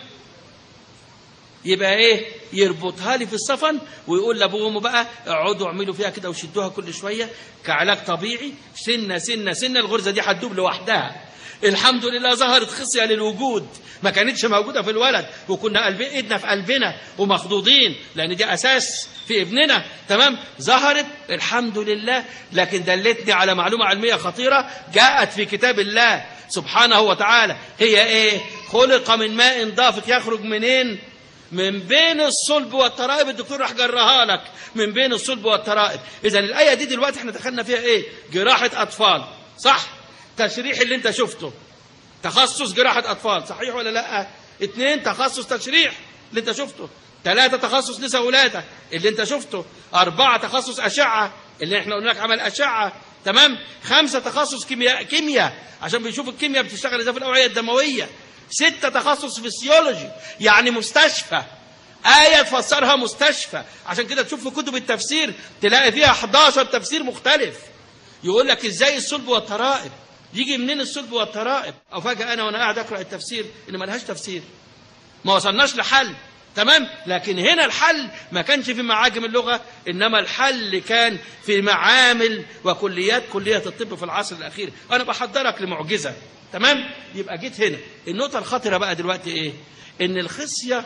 يبقى ايه يربطها لي في الصفن ويقول لابوه وامه بقى اقعدوا اعملوا فيها كده وشدوها كل شويه كعلاج طبيعي سنه سنه سنه الغرزه دي هتدوب لوحدها الحمد لله ظهرت خصيه للوجود ما كانتش موجوده في الولد وكنا قلب ايدنا في قلبنا ومخضوضين لان دي اساس في ابننا تمام ظهرت الحمد لله لكن دلتني على معلومه علميه خطيره جاءت في كتاب الله سبحانه وتعالى هي ايه خلق من ماء دافق يخرج منين من بين الصلب والترائب الدكتور راح جرها لك من بين الصلب والترائب اذا الايه دي دلوقتي احنا دخلنا فيها ايه جراحه اطفال صح تشريح اللي انت شفته تخصص جراحه اطفال صحيح ولا لا اثنين تخصص تشريح اللي انت شفته ثلاثة تخصص نساء ولادة اللي انت شفته أربعة تخصص أشعة اللي احنا قلنا لك عمل أشعة تمام خمسة تخصص كيمياء كيمياء عشان بيشوف الكيمياء بتشتغل ازاي في الأوعية الدموية ستة تخصص فسيولوجي يعني مستشفى آية تفسرها مستشفى عشان كده تشوف في كتب التفسير تلاقي فيها 11 تفسير مختلف يقول لك ازاي الصلب والترائب يجي منين الصلب والترائب او فجأة انا وانا قاعد اقرا التفسير ان ملهاش تفسير ما وصلناش لحل تمام لكن هنا الحل ما كانش في معاجم اللغة إنما الحل كان في معامل وكليات كلية الطب في العصر الأخير أنا بحضرك لمعجزة تمام يبقى جيت هنا النقطة الخطرة بقى دلوقتي إيه إن الخصية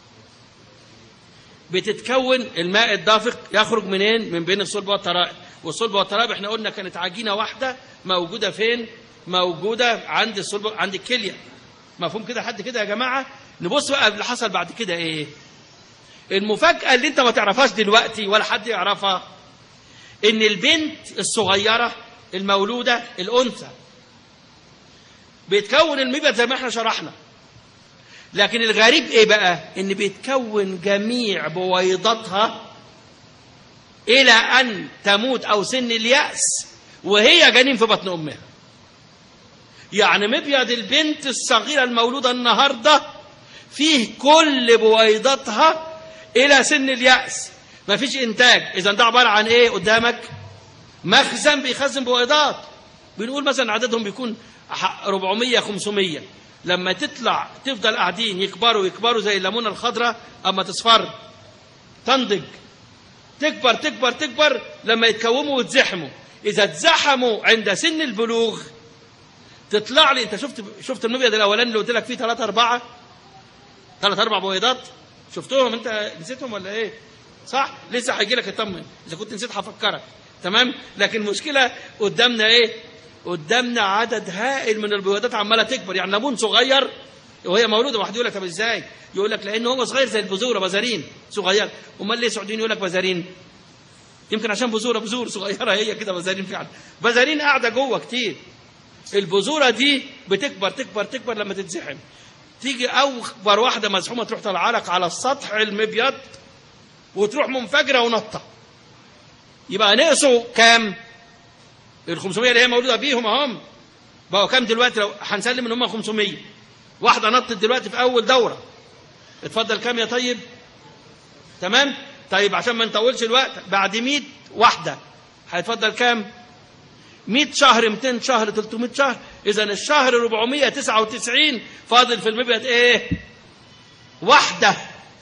بتتكون الماء الدافق يخرج منين من بين الصلب والترائب والصلب والترائب احنا قلنا كانت عجينة واحدة موجودة فين موجودة عند الصلب عند الكلية مفهوم كده حد كده يا جماعة نبص بقى اللي حصل بعد كده ايه المفاجأة اللي انت ما تعرفهاش دلوقتي ولا حد يعرفها ان البنت الصغيرة المولودة الأنثى بيتكون المبيض زي ما احنا شرحنا لكن الغريب ايه بقى ان بيتكون جميع بويضاتها الى ان تموت او سن اليأس وهي جنين في بطن امها يعني مبيض البنت الصغيرة المولودة النهاردة فيه كل بويضاتها إلى سن اليأس مفيش إنتاج إذا ده عبارة عن إيه قدامك مخزن بيخزن بويضات بنقول مثلا عددهم بيكون 400 500 لما تطلع تفضل قاعدين يكبروا يكبروا زي الليمونه الخضراء اما تصفر تنضج تكبر تكبر تكبر لما يتكوموا ويتزحموا اذا اتزحموا عند سن البلوغ تطلع لي انت شفت شفت المبيض الاولاني اللي قلت لك فيه ثلاثة أربعة ثلاث أربع بويضات شفتهم أنت نسيتهم ولا إيه؟ صح؟ لسه هيجي لك يطمن إذا كنت نسيت هفكرك تمام؟ لكن المشكلة قدامنا إيه؟ قدامنا عدد هائل من البويضات عمالة تكبر يعني ليمون صغير وهي مولودة واحد يقول لك طب إزاي؟ يقول لك لأن هو صغير زي البذورة بزارين صغير أمال ليه سعوديين يقول لك بزارين؟ يمكن عشان بذورة بذور صغيرة هي كده بزارين فعلا بزارين قاعدة جوه كتير البذوره دي بتكبر تكبر تكبر لما تتزحم تيجي اكبر واحده مزحومه تروح طالعه لك على السطح المبيض وتروح منفجره ونطه يبقى نقصوا كام ال 500 اللي هي مولوده بيهم اهم بقوا كام دلوقتي لو هنسلم ان هم 500 واحده نطت دلوقتي في اول دوره اتفضل كام يا طيب تمام طيب عشان ما نطولش الوقت بعد 100 واحده هيتفضل كام 100 شهر 200 شهر 300 شهر اذا الشهر 499 فاضل في المبيض ايه واحده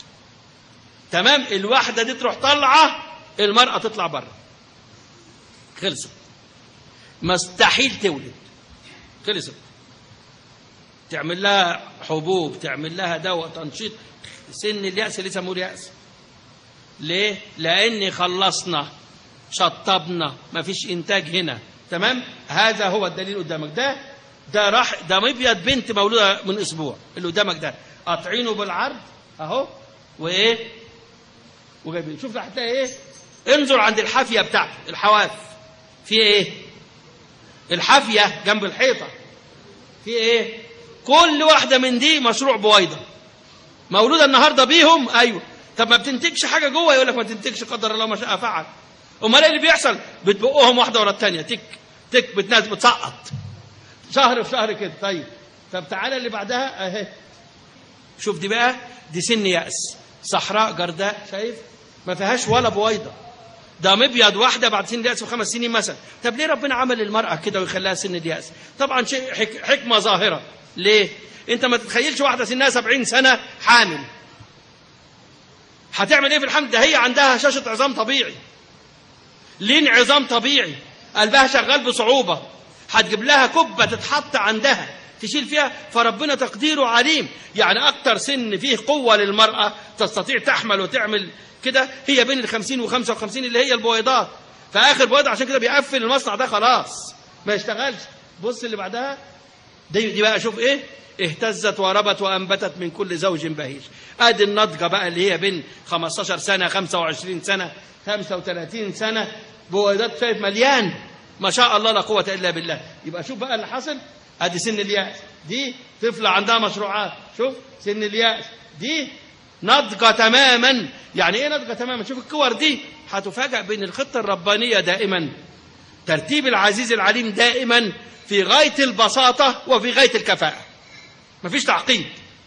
تمام الواحده دي تروح طالعه المراه تطلع بره خلصت مستحيل تولد خلصت تعمل لها حبوب تعمل لها دواء تنشيط سن اليأس اللي يسموه اليأس ليه؟ لأن خلصنا شطبنا مفيش إنتاج هنا تمام هذا هو الدليل قدامك ده ده راح ده مبيض بنت مولوده من اسبوع اللي قدامك ده قاطعينه بالعرض اهو وايه وجايبين شوف هتلاقي ايه انظر عند الحافيه بتاعته الحواف في ايه الحافيه جنب الحيطه في ايه كل واحده من دي مشروع بويضه مولوده النهارده بيهم ايوه طب ما بتنتجش حاجه جوه يقول لك ما تنتجش قدر الله ما شاء فعل امال ايه اللي بيحصل بتبقهم واحده ورا الثانيه تك تك بتناس بتسقط شهر في شهر كده طيب طب تعالى اللي بعدها اهي شوف دي بقى دي سن يأس صحراء جرداء شايف ما فيهاش ولا بويضة ده مبيض واحدة بعد سن اليأس بخمس سنين مثلا طب ليه ربنا عمل المرأة كده ويخليها سن اليأس طبعا شيء حك حكمة ظاهرة ليه انت ما تتخيلش واحدة سنها سبعين سنة حامل هتعمل ايه في الحمل ده هي عندها هشاشة عظام طبيعي لين عظام طبيعي قلبها شغال بصعوبة هتجيب لها كبة تتحط عندها تشيل فيها فربنا تقديره عليم يعني أكتر سن فيه قوة للمرأة تستطيع تحمل وتعمل كده هي بين الخمسين وخمسة وخمسين اللي هي البويضات فآخر بويضة عشان كده بيقفل المصنع ده خلاص ما يشتغلش بص اللي بعدها دي, دي بقى شوف ايه اهتزت وربت وانبتت من كل زوج بهيج ادي النضجه بقى اللي هي بين 15 سنه 25 سنه 35 سنه بويضات شايف مليان ما شاء الله لا قوه الا بالله يبقى شوف بقى اللي حصل ادي سن الياس دي طفله عندها مشروعات شوف سن الياس دي نضجه تماما يعني ايه نضجه تماما شوف الكور دي هتفاجأ بين الخطه الربانيه دائما ترتيب العزيز العليم دائما في غايه البساطه وفي غايه الكفاءه مفيش تعقيد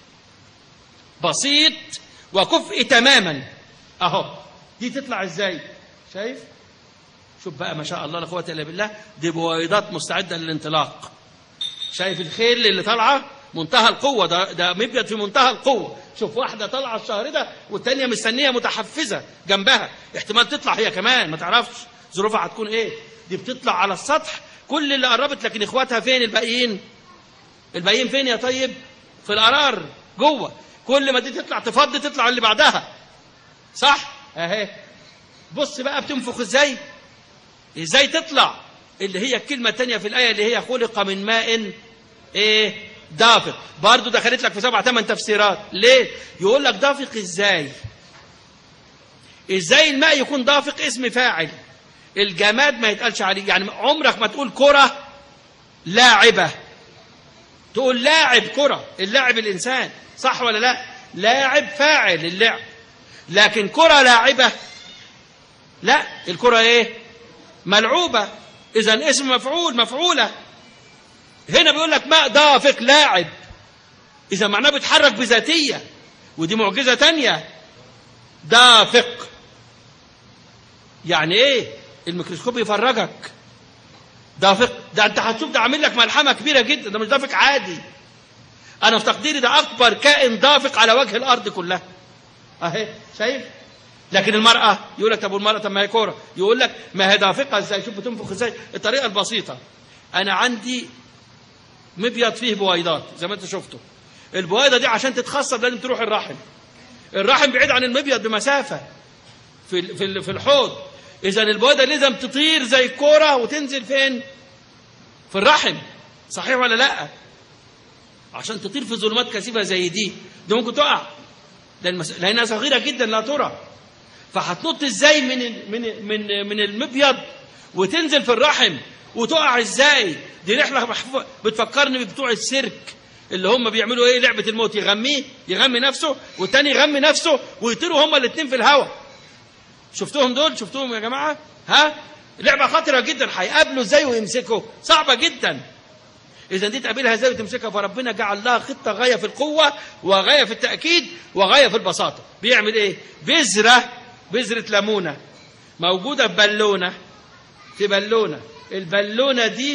بسيط وكفء تماما اهو دي تطلع ازاي شايف شوف بقى ما شاء الله لا قوه الا بالله دي بويضات مستعده للانطلاق شايف الخيل اللي طالعه منتهى القوه ده ده مبيض في منتهى القوه شوف واحده طالعه الشهر ده والتانيه مستنيه متحفزه جنبها احتمال تطلع هي كمان ما تعرفش ظروفها هتكون ايه دي بتطلع على السطح كل اللي قربت لكن اخواتها فين الباقيين الباقيين فين يا طيب في القرار جوه كل ما دي تطلع تفضي تطلع اللي بعدها صح اهي بص بقى بتنفخ ازاي ازاي تطلع اللي هي الكلمة الثانية في الآية اللي هي خلق من ماء ايه دافق برضو دخلت لك في سبع ثمان تفسيرات ليه يقول لك دافق ازاي ازاي الماء يكون دافق اسم فاعل الجماد ما يتقالش عليه يعني عمرك ما تقول كرة لاعبة تقول لاعب كرة اللاعب الإنسان صح ولا لا لاعب فاعل اللعب لكن كرة لاعبة لا الكرة ايه ملعوبة إذا اسم مفعول مفعولة هنا بيقول لك ماء دافق لاعب إذا معناه بيتحرك بذاتية ودي معجزة تانية دافق يعني إيه الميكروسكوب يفرجك دافق ده أنت هتشوف ده عامل لك ملحمة كبيرة جدا ده مش دافق عادي أنا في تقديري ده أكبر كائن دافق على وجه الأرض كلها أهي شايف لكن المرأة يقول لك طب والمرأة طب ما هي كورة يقول لك ما هي دافقة ازاي شوف بتنفخ ازاي الطريقة البسيطة أنا عندي مبيض فيه بويضات زي ما أنت شفته البويضة دي عشان تتخصب لازم تروح الرحم الرحم بعيد عن المبيض بمسافة في في في الحوض إذا البويضة لازم تطير زي الكورة وتنزل فين؟ في الرحم صحيح ولا لأ؟ عشان تطير في ظلمات كثيفة زي دي دي ممكن تقع لأنها صغيرة جدا لا ترى فهتنط ازاي من من من من المبيض وتنزل في الرحم وتقع ازاي دي رحله محفوظه بتفكرني بتوع السيرك اللي هم بيعملوا ايه لعبه الموت يغميه يغمي نفسه والتاني يغمي نفسه ويطيروا هما الاثنين في الهواء شفتوهم دول شفتوهم يا جماعه ها لعبه خطره جدا هيقابلوا ازاي ويمسكوا صعبه جدا اذا دي تقابلها ازاي وتمسكها فربنا جعل لها خطه غايه في القوه وغايه في التاكيد وغايه في البساطه بيعمل ايه بذره بذرة ليمونة موجودة في بالونة في بالونة البالونة دي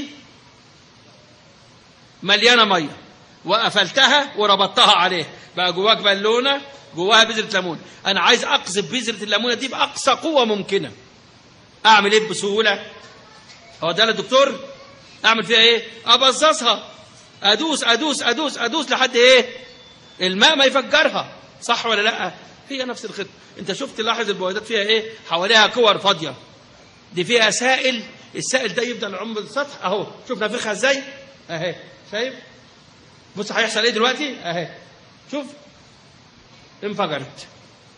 مليانة مية وقفلتها وربطتها عليه بقى جواك بالونة جواها بذرة ليمون أنا عايز أقذف بذرة الليمونة دي بأقصى قوة ممكنة أعمل إيه بسهولة هو ده الدكتور أعمل فيها إيه أبصصها أدوس أدوس أدوس أدوس لحد إيه الماء ما يفجرها صح ولا لأ هي نفس الخطة انت شفت لاحظ البويضات فيها ايه حواليها كور فاضيه دي فيها سائل السائل ده يفضل عمر السطح اهو شوف نافخها ازاي اهي شايف بص هيحصل ايه دلوقتي اهي شوف انفجرت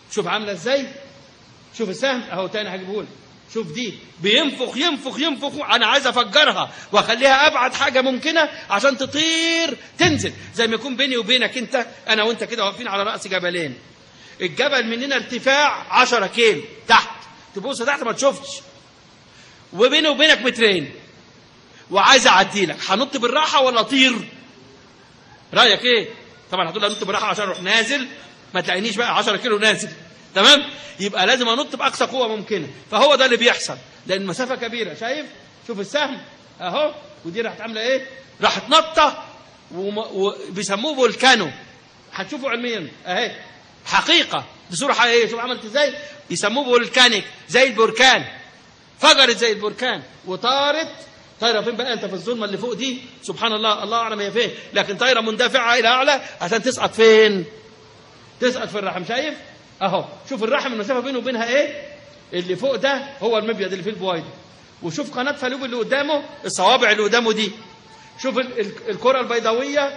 شوف عامله ازاي شوف السهم اهو تاني هجيبه لك شوف دي بينفخ ينفخ ينفخ انا عايز افجرها واخليها ابعد حاجه ممكنه عشان تطير تنزل زي ما يكون بيني وبينك انت انا وانت كده واقفين على راس جبلين الجبل مننا ارتفاع 10 كيلو تحت تبص تحت ما تشوفش وبيني وبينك مترين وعايز اعدي لك هنط بالراحه ولا اطير رايك ايه طبعا هتقول انط بالراحه عشان اروح نازل ما تلاقينيش بقى 10 كيلو نازل تمام يبقى لازم انط باقصى قوه ممكنه فهو ده اللي بيحصل لان المسافه كبيره شايف شوف السهم اهو ودي راحت عامله ايه راحت نطه وم- وبيسموه فولكانو هتشوفوا علميا اهي حقيقه بصوره حقيقيه شوف عملت ازاي يسموه فولكانيك زي البركان فجرت زي البركان وطارت طايره فين بقى انت في الظلمه اللي فوق دي سبحان الله الله اعلم هي فين لكن طايره مندفعه الى اعلى عشان تسقط فين تسقط في الرحم شايف اهو شوف الرحم المسافه بينه وبينها ايه اللي فوق ده هو المبيض اللي فيه البويضه وشوف قناه فالوب اللي قدامه الصوابع اللي قدامه دي شوف ال- ال- الكره البيضاويه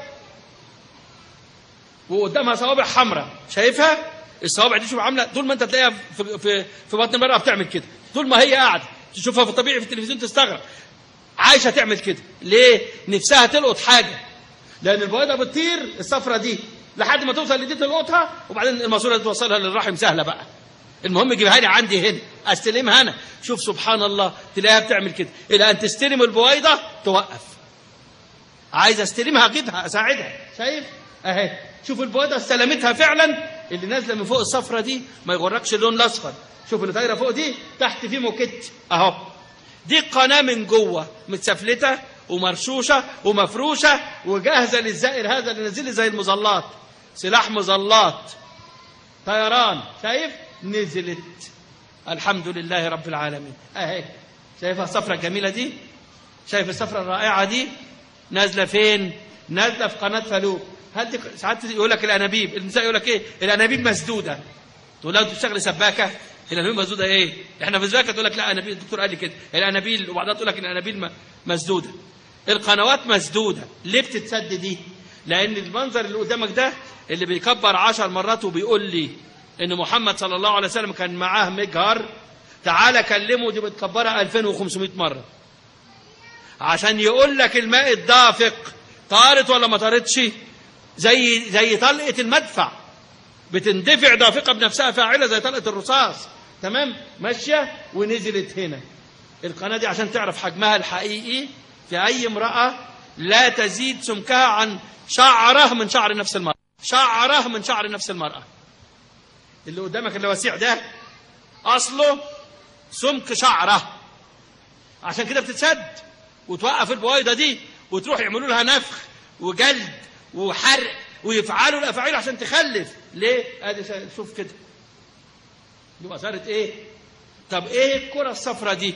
وقدامها صوابع حمراء شايفها الصوابع دي شوف عامله طول ما انت تلاقيها في في, في بطن المراه بتعمل كده طول ما هي قاعده تشوفها في الطبيعي في التلفزيون تستغرب عايشه تعمل كده ليه نفسها تلقط حاجه لان البويضه بتطير الصفرة دي لحد ما توصل لدي تلقطها وبعدين الماسوره دي توصلها للرحم سهله بقى المهم جيبها لي عندي هنا استلمها انا شوف سبحان الله تلاقيها بتعمل كده الى ان تستلم البويضه توقف عايز استلمها اجيبها اساعدها شايف اهي شوف البويضه استلمتها فعلا اللي نازله من فوق الصفرة دي ما يغركش اللون الاصفر شوف اللي طايره فوق دي تحت فيه موكيت اهو دي قناه من جوه متسفلته ومرشوشه ومفروشه وجاهزه للزائر هذا اللي نازل لي زي المظلات سلاح مظلات طيران شايف نزلت الحمد لله رب العالمين اهي شايفها الصفرة الجميلة دي شايف الصفرة الرائعة دي نازلة فين نازلة في قناة فالوب هل دي ساعات يقول لك الانابيب النساء يقول لك ايه الانابيب مسدودة تقول لها انت بتشتغلي سباكة الانابيب مسدودة ايه احنا في السباكة تقول لك لا انابيب الدكتور قال لي كده الانابيب وبعدها تقول لك الانابيب م- مسدودة القنوات مسدودة ليه بتتسد دي لان المنظر اللي قدامك ده اللي بيكبر عشر مرات وبيقول لي ان محمد صلى الله عليه وسلم كان معاه مجهر تعالى كلمه دي متكبرة 2500 مرة عشان يقول لك الماء الدافق طارت ولا ما طارتش زي زي طلقة المدفع بتندفع دافقة بنفسها فاعلة زي طلقة الرصاص تمام ماشية ونزلت هنا القناة دي عشان تعرف حجمها الحقيقي في أي امرأة لا تزيد سمكها عن شعرة من شعر نفس المرأة شعرة من شعر نفس المرأة اللي قدامك اللي وسيع ده أصله سمك شعرة عشان كده بتتسد وتوقف البويضة دي وتروح يعملوا لها نفخ وجلد وحرق ويفعلوا الأفاعيل عشان تخلف ليه؟ ادي شوف كده يبقى صارت ايه؟ طب ايه الكرة الصفرة دي؟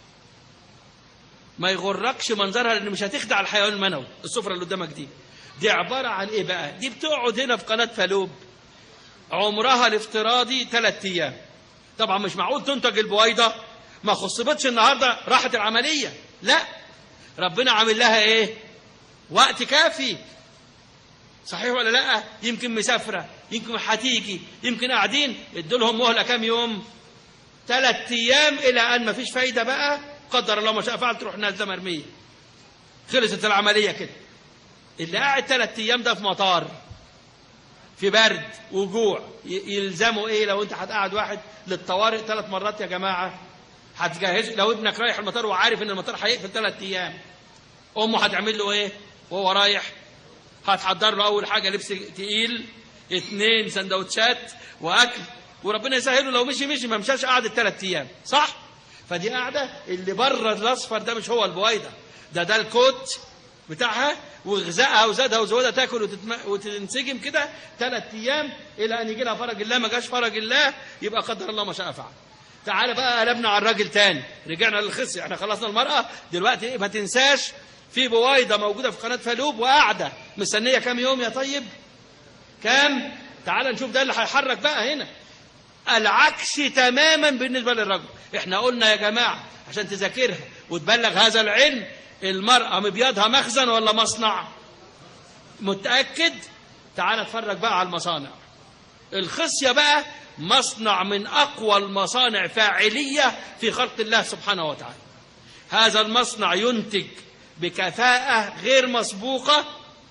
ما يغركش منظرها لان مش هتخدع الحيوان المنوي الصفرة اللي قدامك دي دي عبارة عن ايه بقى؟ دي بتقعد هنا في قناة فالوب عمرها الافتراضي ثلاث ايام طبعا مش معقول تنتج البويضة ما خصبتش النهارده راحت العملية لا ربنا عامل لها ايه وقت كافي صحيح ولا لا يمكن مسافرة يمكن هتيجي يمكن قاعدين ادوا لهم مهلة كام يوم ثلاث ايام الى ان ما فيش فايدة بقى قدر الله ما شاء فعل تروح نازلة مرمية خلصت العملية كده اللي قاعد ثلاث ايام ده في مطار في برد وجوع ي- يلزموا ايه لو انت هتقعد واحد للطوارئ ثلاث مرات يا جماعه هتجهز لو ابنك رايح المطار وعارف ان المطار هيقفل ثلاث ايام امه هتعمل له ايه وهو رايح هتحضر له اول حاجه لبس تقيل اثنين سندوتشات واكل وربنا يسهله لو مشي مشي ما مشاش قعد الثلاث ايام صح فدي قاعده اللي بره الاصفر ده مش هو البويضه ده ده الكوت بتاعها وغذائها وزادها وزودها تاكل وتتم... وتنسجم كده ثلاث ايام الى ان يجي لها فرج الله ما جاش فرج الله يبقى قدر الله ما شاء فعل تعالى بقى قلبنا على الراجل تاني رجعنا للخصي احنا خلصنا المرأة دلوقتي ايه ما تنساش في بويضة موجودة في قناة فالوب وقاعدة مستنية كام يوم يا طيب كام تعالى نشوف ده اللي هيحرك بقى هنا العكس تماما بالنسبة للرجل احنا قلنا يا جماعة عشان تذاكرها وتبلغ هذا العلم المرأة مبيضها مخزن ولا مصنع متأكد تعال اتفرج بقى على المصانع الخصية بقى مصنع من أقوى المصانع فاعلية في خلق الله سبحانه وتعالى هذا المصنع ينتج بكفاءة غير مسبوقة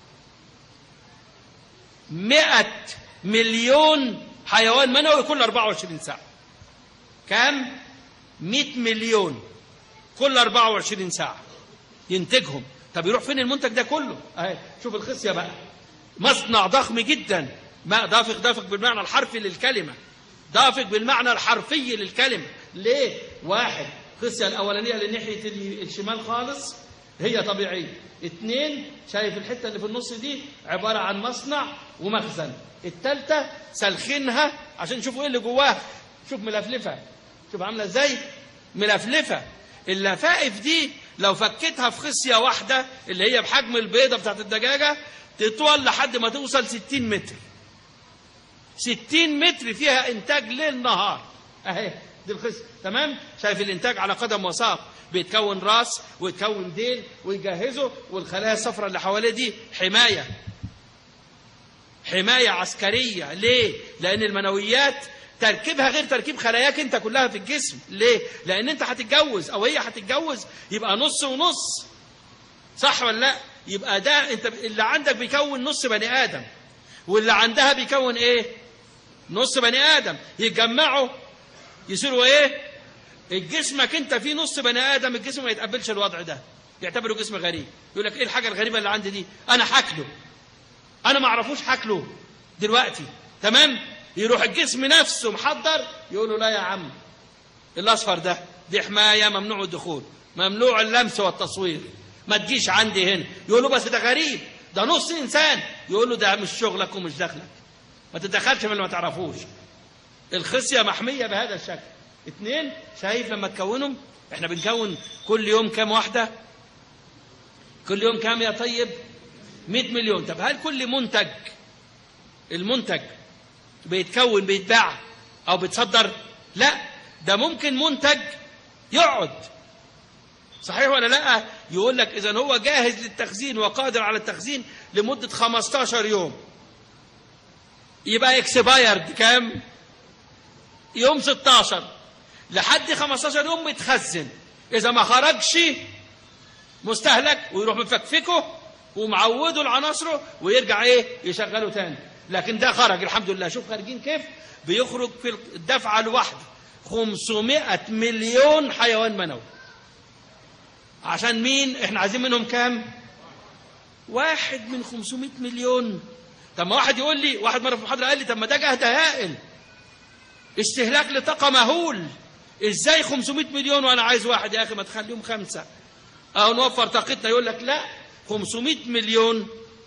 مئة مليون حيوان منوي كل 24 ساعة كام؟ 100 مليون كل 24 ساعة ينتجهم طب يروح فين المنتج ده كله اهي شوف الخصية بقى مصنع ضخم جدا ما دافق دافق بالمعنى الحرفي للكلمة دافق بالمعنى الحرفي للكلمة ليه واحد خصية الأولانية لناحية ال- الشمال خالص هي طبيعية اتنين شايف الحتة اللي في النص دي عبارة عن مصنع ومخزن التالتة سلخينها عشان نشوفوا ايه اللي جواها شوف ملفلفة شوف عاملة ازاي ملفلفة اللفائف دي لو فكيتها في خصية واحدة اللي هي بحجم البيضة بتاعت الدجاجة تطول لحد ما توصل 60 متر 60 متر فيها انتاج ليل نهار اهي دي الخصية تمام شايف الانتاج على قدم وساق بيتكون راس ويتكون ديل ويجهزه والخلايا الصفراء اللي حواليه دي حمايه حمايه عسكريه ليه لان المنويات تركيبها غير تركيب خلاياك انت كلها في الجسم ليه لان انت هتتجوز او هي هتتجوز يبقى نص ونص صح ولا لا يبقى ده انت اللي عندك بيكون نص بني ادم واللي عندها بيكون ايه نص بني ادم يتجمعوا يصيروا ايه الجسمك انت فيه نص بني ادم الجسم ما يتقبلش الوضع ده يعتبره جسم غريب يقول لك ايه الحاجه الغريبه اللي عندي دي انا حاكله انا ما اعرفوش حاكله دلوقتي تمام يروح الجسم نفسه محضر يقول له لا يا عم الاصفر ده دي حمايه ممنوع الدخول ممنوع اللمس والتصوير ما تجيش عندي هنا يقول له بس ده غريب ده نص انسان يقول له ده مش شغلك ومش دخلك ما تتدخلش من اللي ما تعرفوش الخصيه محميه بهذا الشكل اتنين شايف لما تكونهم احنا بنكون كل يوم كام واحده كل يوم كام يا طيب 100 مليون طب هل كل منتج المنتج بيتكون بيتباع او بيتصدر لا ده ممكن منتج يقعد صحيح ولا لا يقول لك اذا هو جاهز للتخزين وقادر على التخزين لمده 15 يوم يبقى اكسبايرد كام يوم 16 لحد 15 يوم متخزن اذا ما خرجش مستهلك ويروح مفكفكه ومعوده لعناصره ويرجع ايه يشغله تاني لكن ده خرج الحمد لله شوف خارجين كيف بيخرج في الدفعه الواحده 500 مليون حيوان منوي عشان مين احنا عايزين منهم كام واحد من 500 مليون طب ما واحد يقول لي واحد مره في محاضره قال لي طب ما ده جهد هائل استهلاك لطاقه مهول ازاي 500 مليون وانا عايز واحد يا اخي ما تخليهم خمسه او نوفر طاقتنا يقول لك لا 500 مليون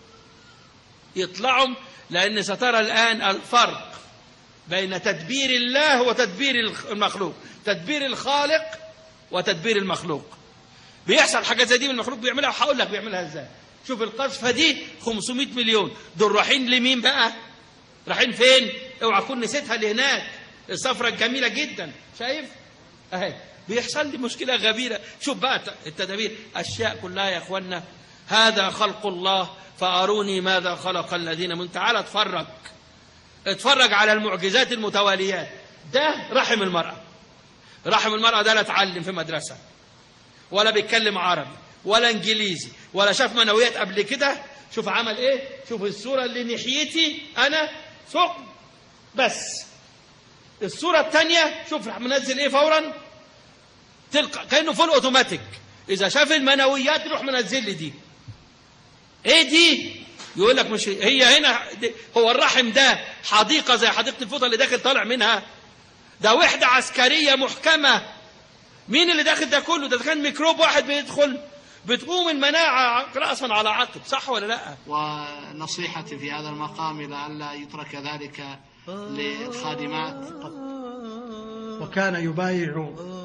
يطلعوا لان سترى الان الفرق بين تدبير الله وتدبير المخلوق تدبير الخالق وتدبير المخلوق بيحصل حاجه زي دي من المخلوق بيعملها وهقول لك بيعملها ازاي شوف القذفه دي 500 مليون دول رايحين لمين بقى رايحين فين اوعى تكون نسيتها اللي هناك الصفرة الجميله جدا شايف اهي بيحصل لي مشكله غبيره شوف بقى التدابير اشياء كلها يا اخوانا هذا خلق الله فاروني ماذا خلق الذين من تعال اتفرج اتفرج على المعجزات المتواليات ده رحم المراه رحم المراه ده لا اتعلم في مدرسه ولا بيتكلم عربي ولا انجليزي ولا شاف منويات قبل كده شوف عمل ايه شوف الصوره اللي ناحيتي انا ثقب بس الصوره الثانيه شوف راح منزل ايه فورا تلقى كانه فول اوتوماتيك اذا شاف المنويات يروح منزل لي دي ايه دي يقول لك مش هي هنا دي هو الرحم ده حديقه زي حديقه الفوطه اللي داخل طالع منها ده وحده عسكريه محكمه مين اللي داخل ده كله ده كان ميكروب واحد بيدخل بتقوم المناعه راسا على عقب صح ولا لا ونصيحتي في هذا المقام لئلا يترك ذلك للخادمات وكان يبايع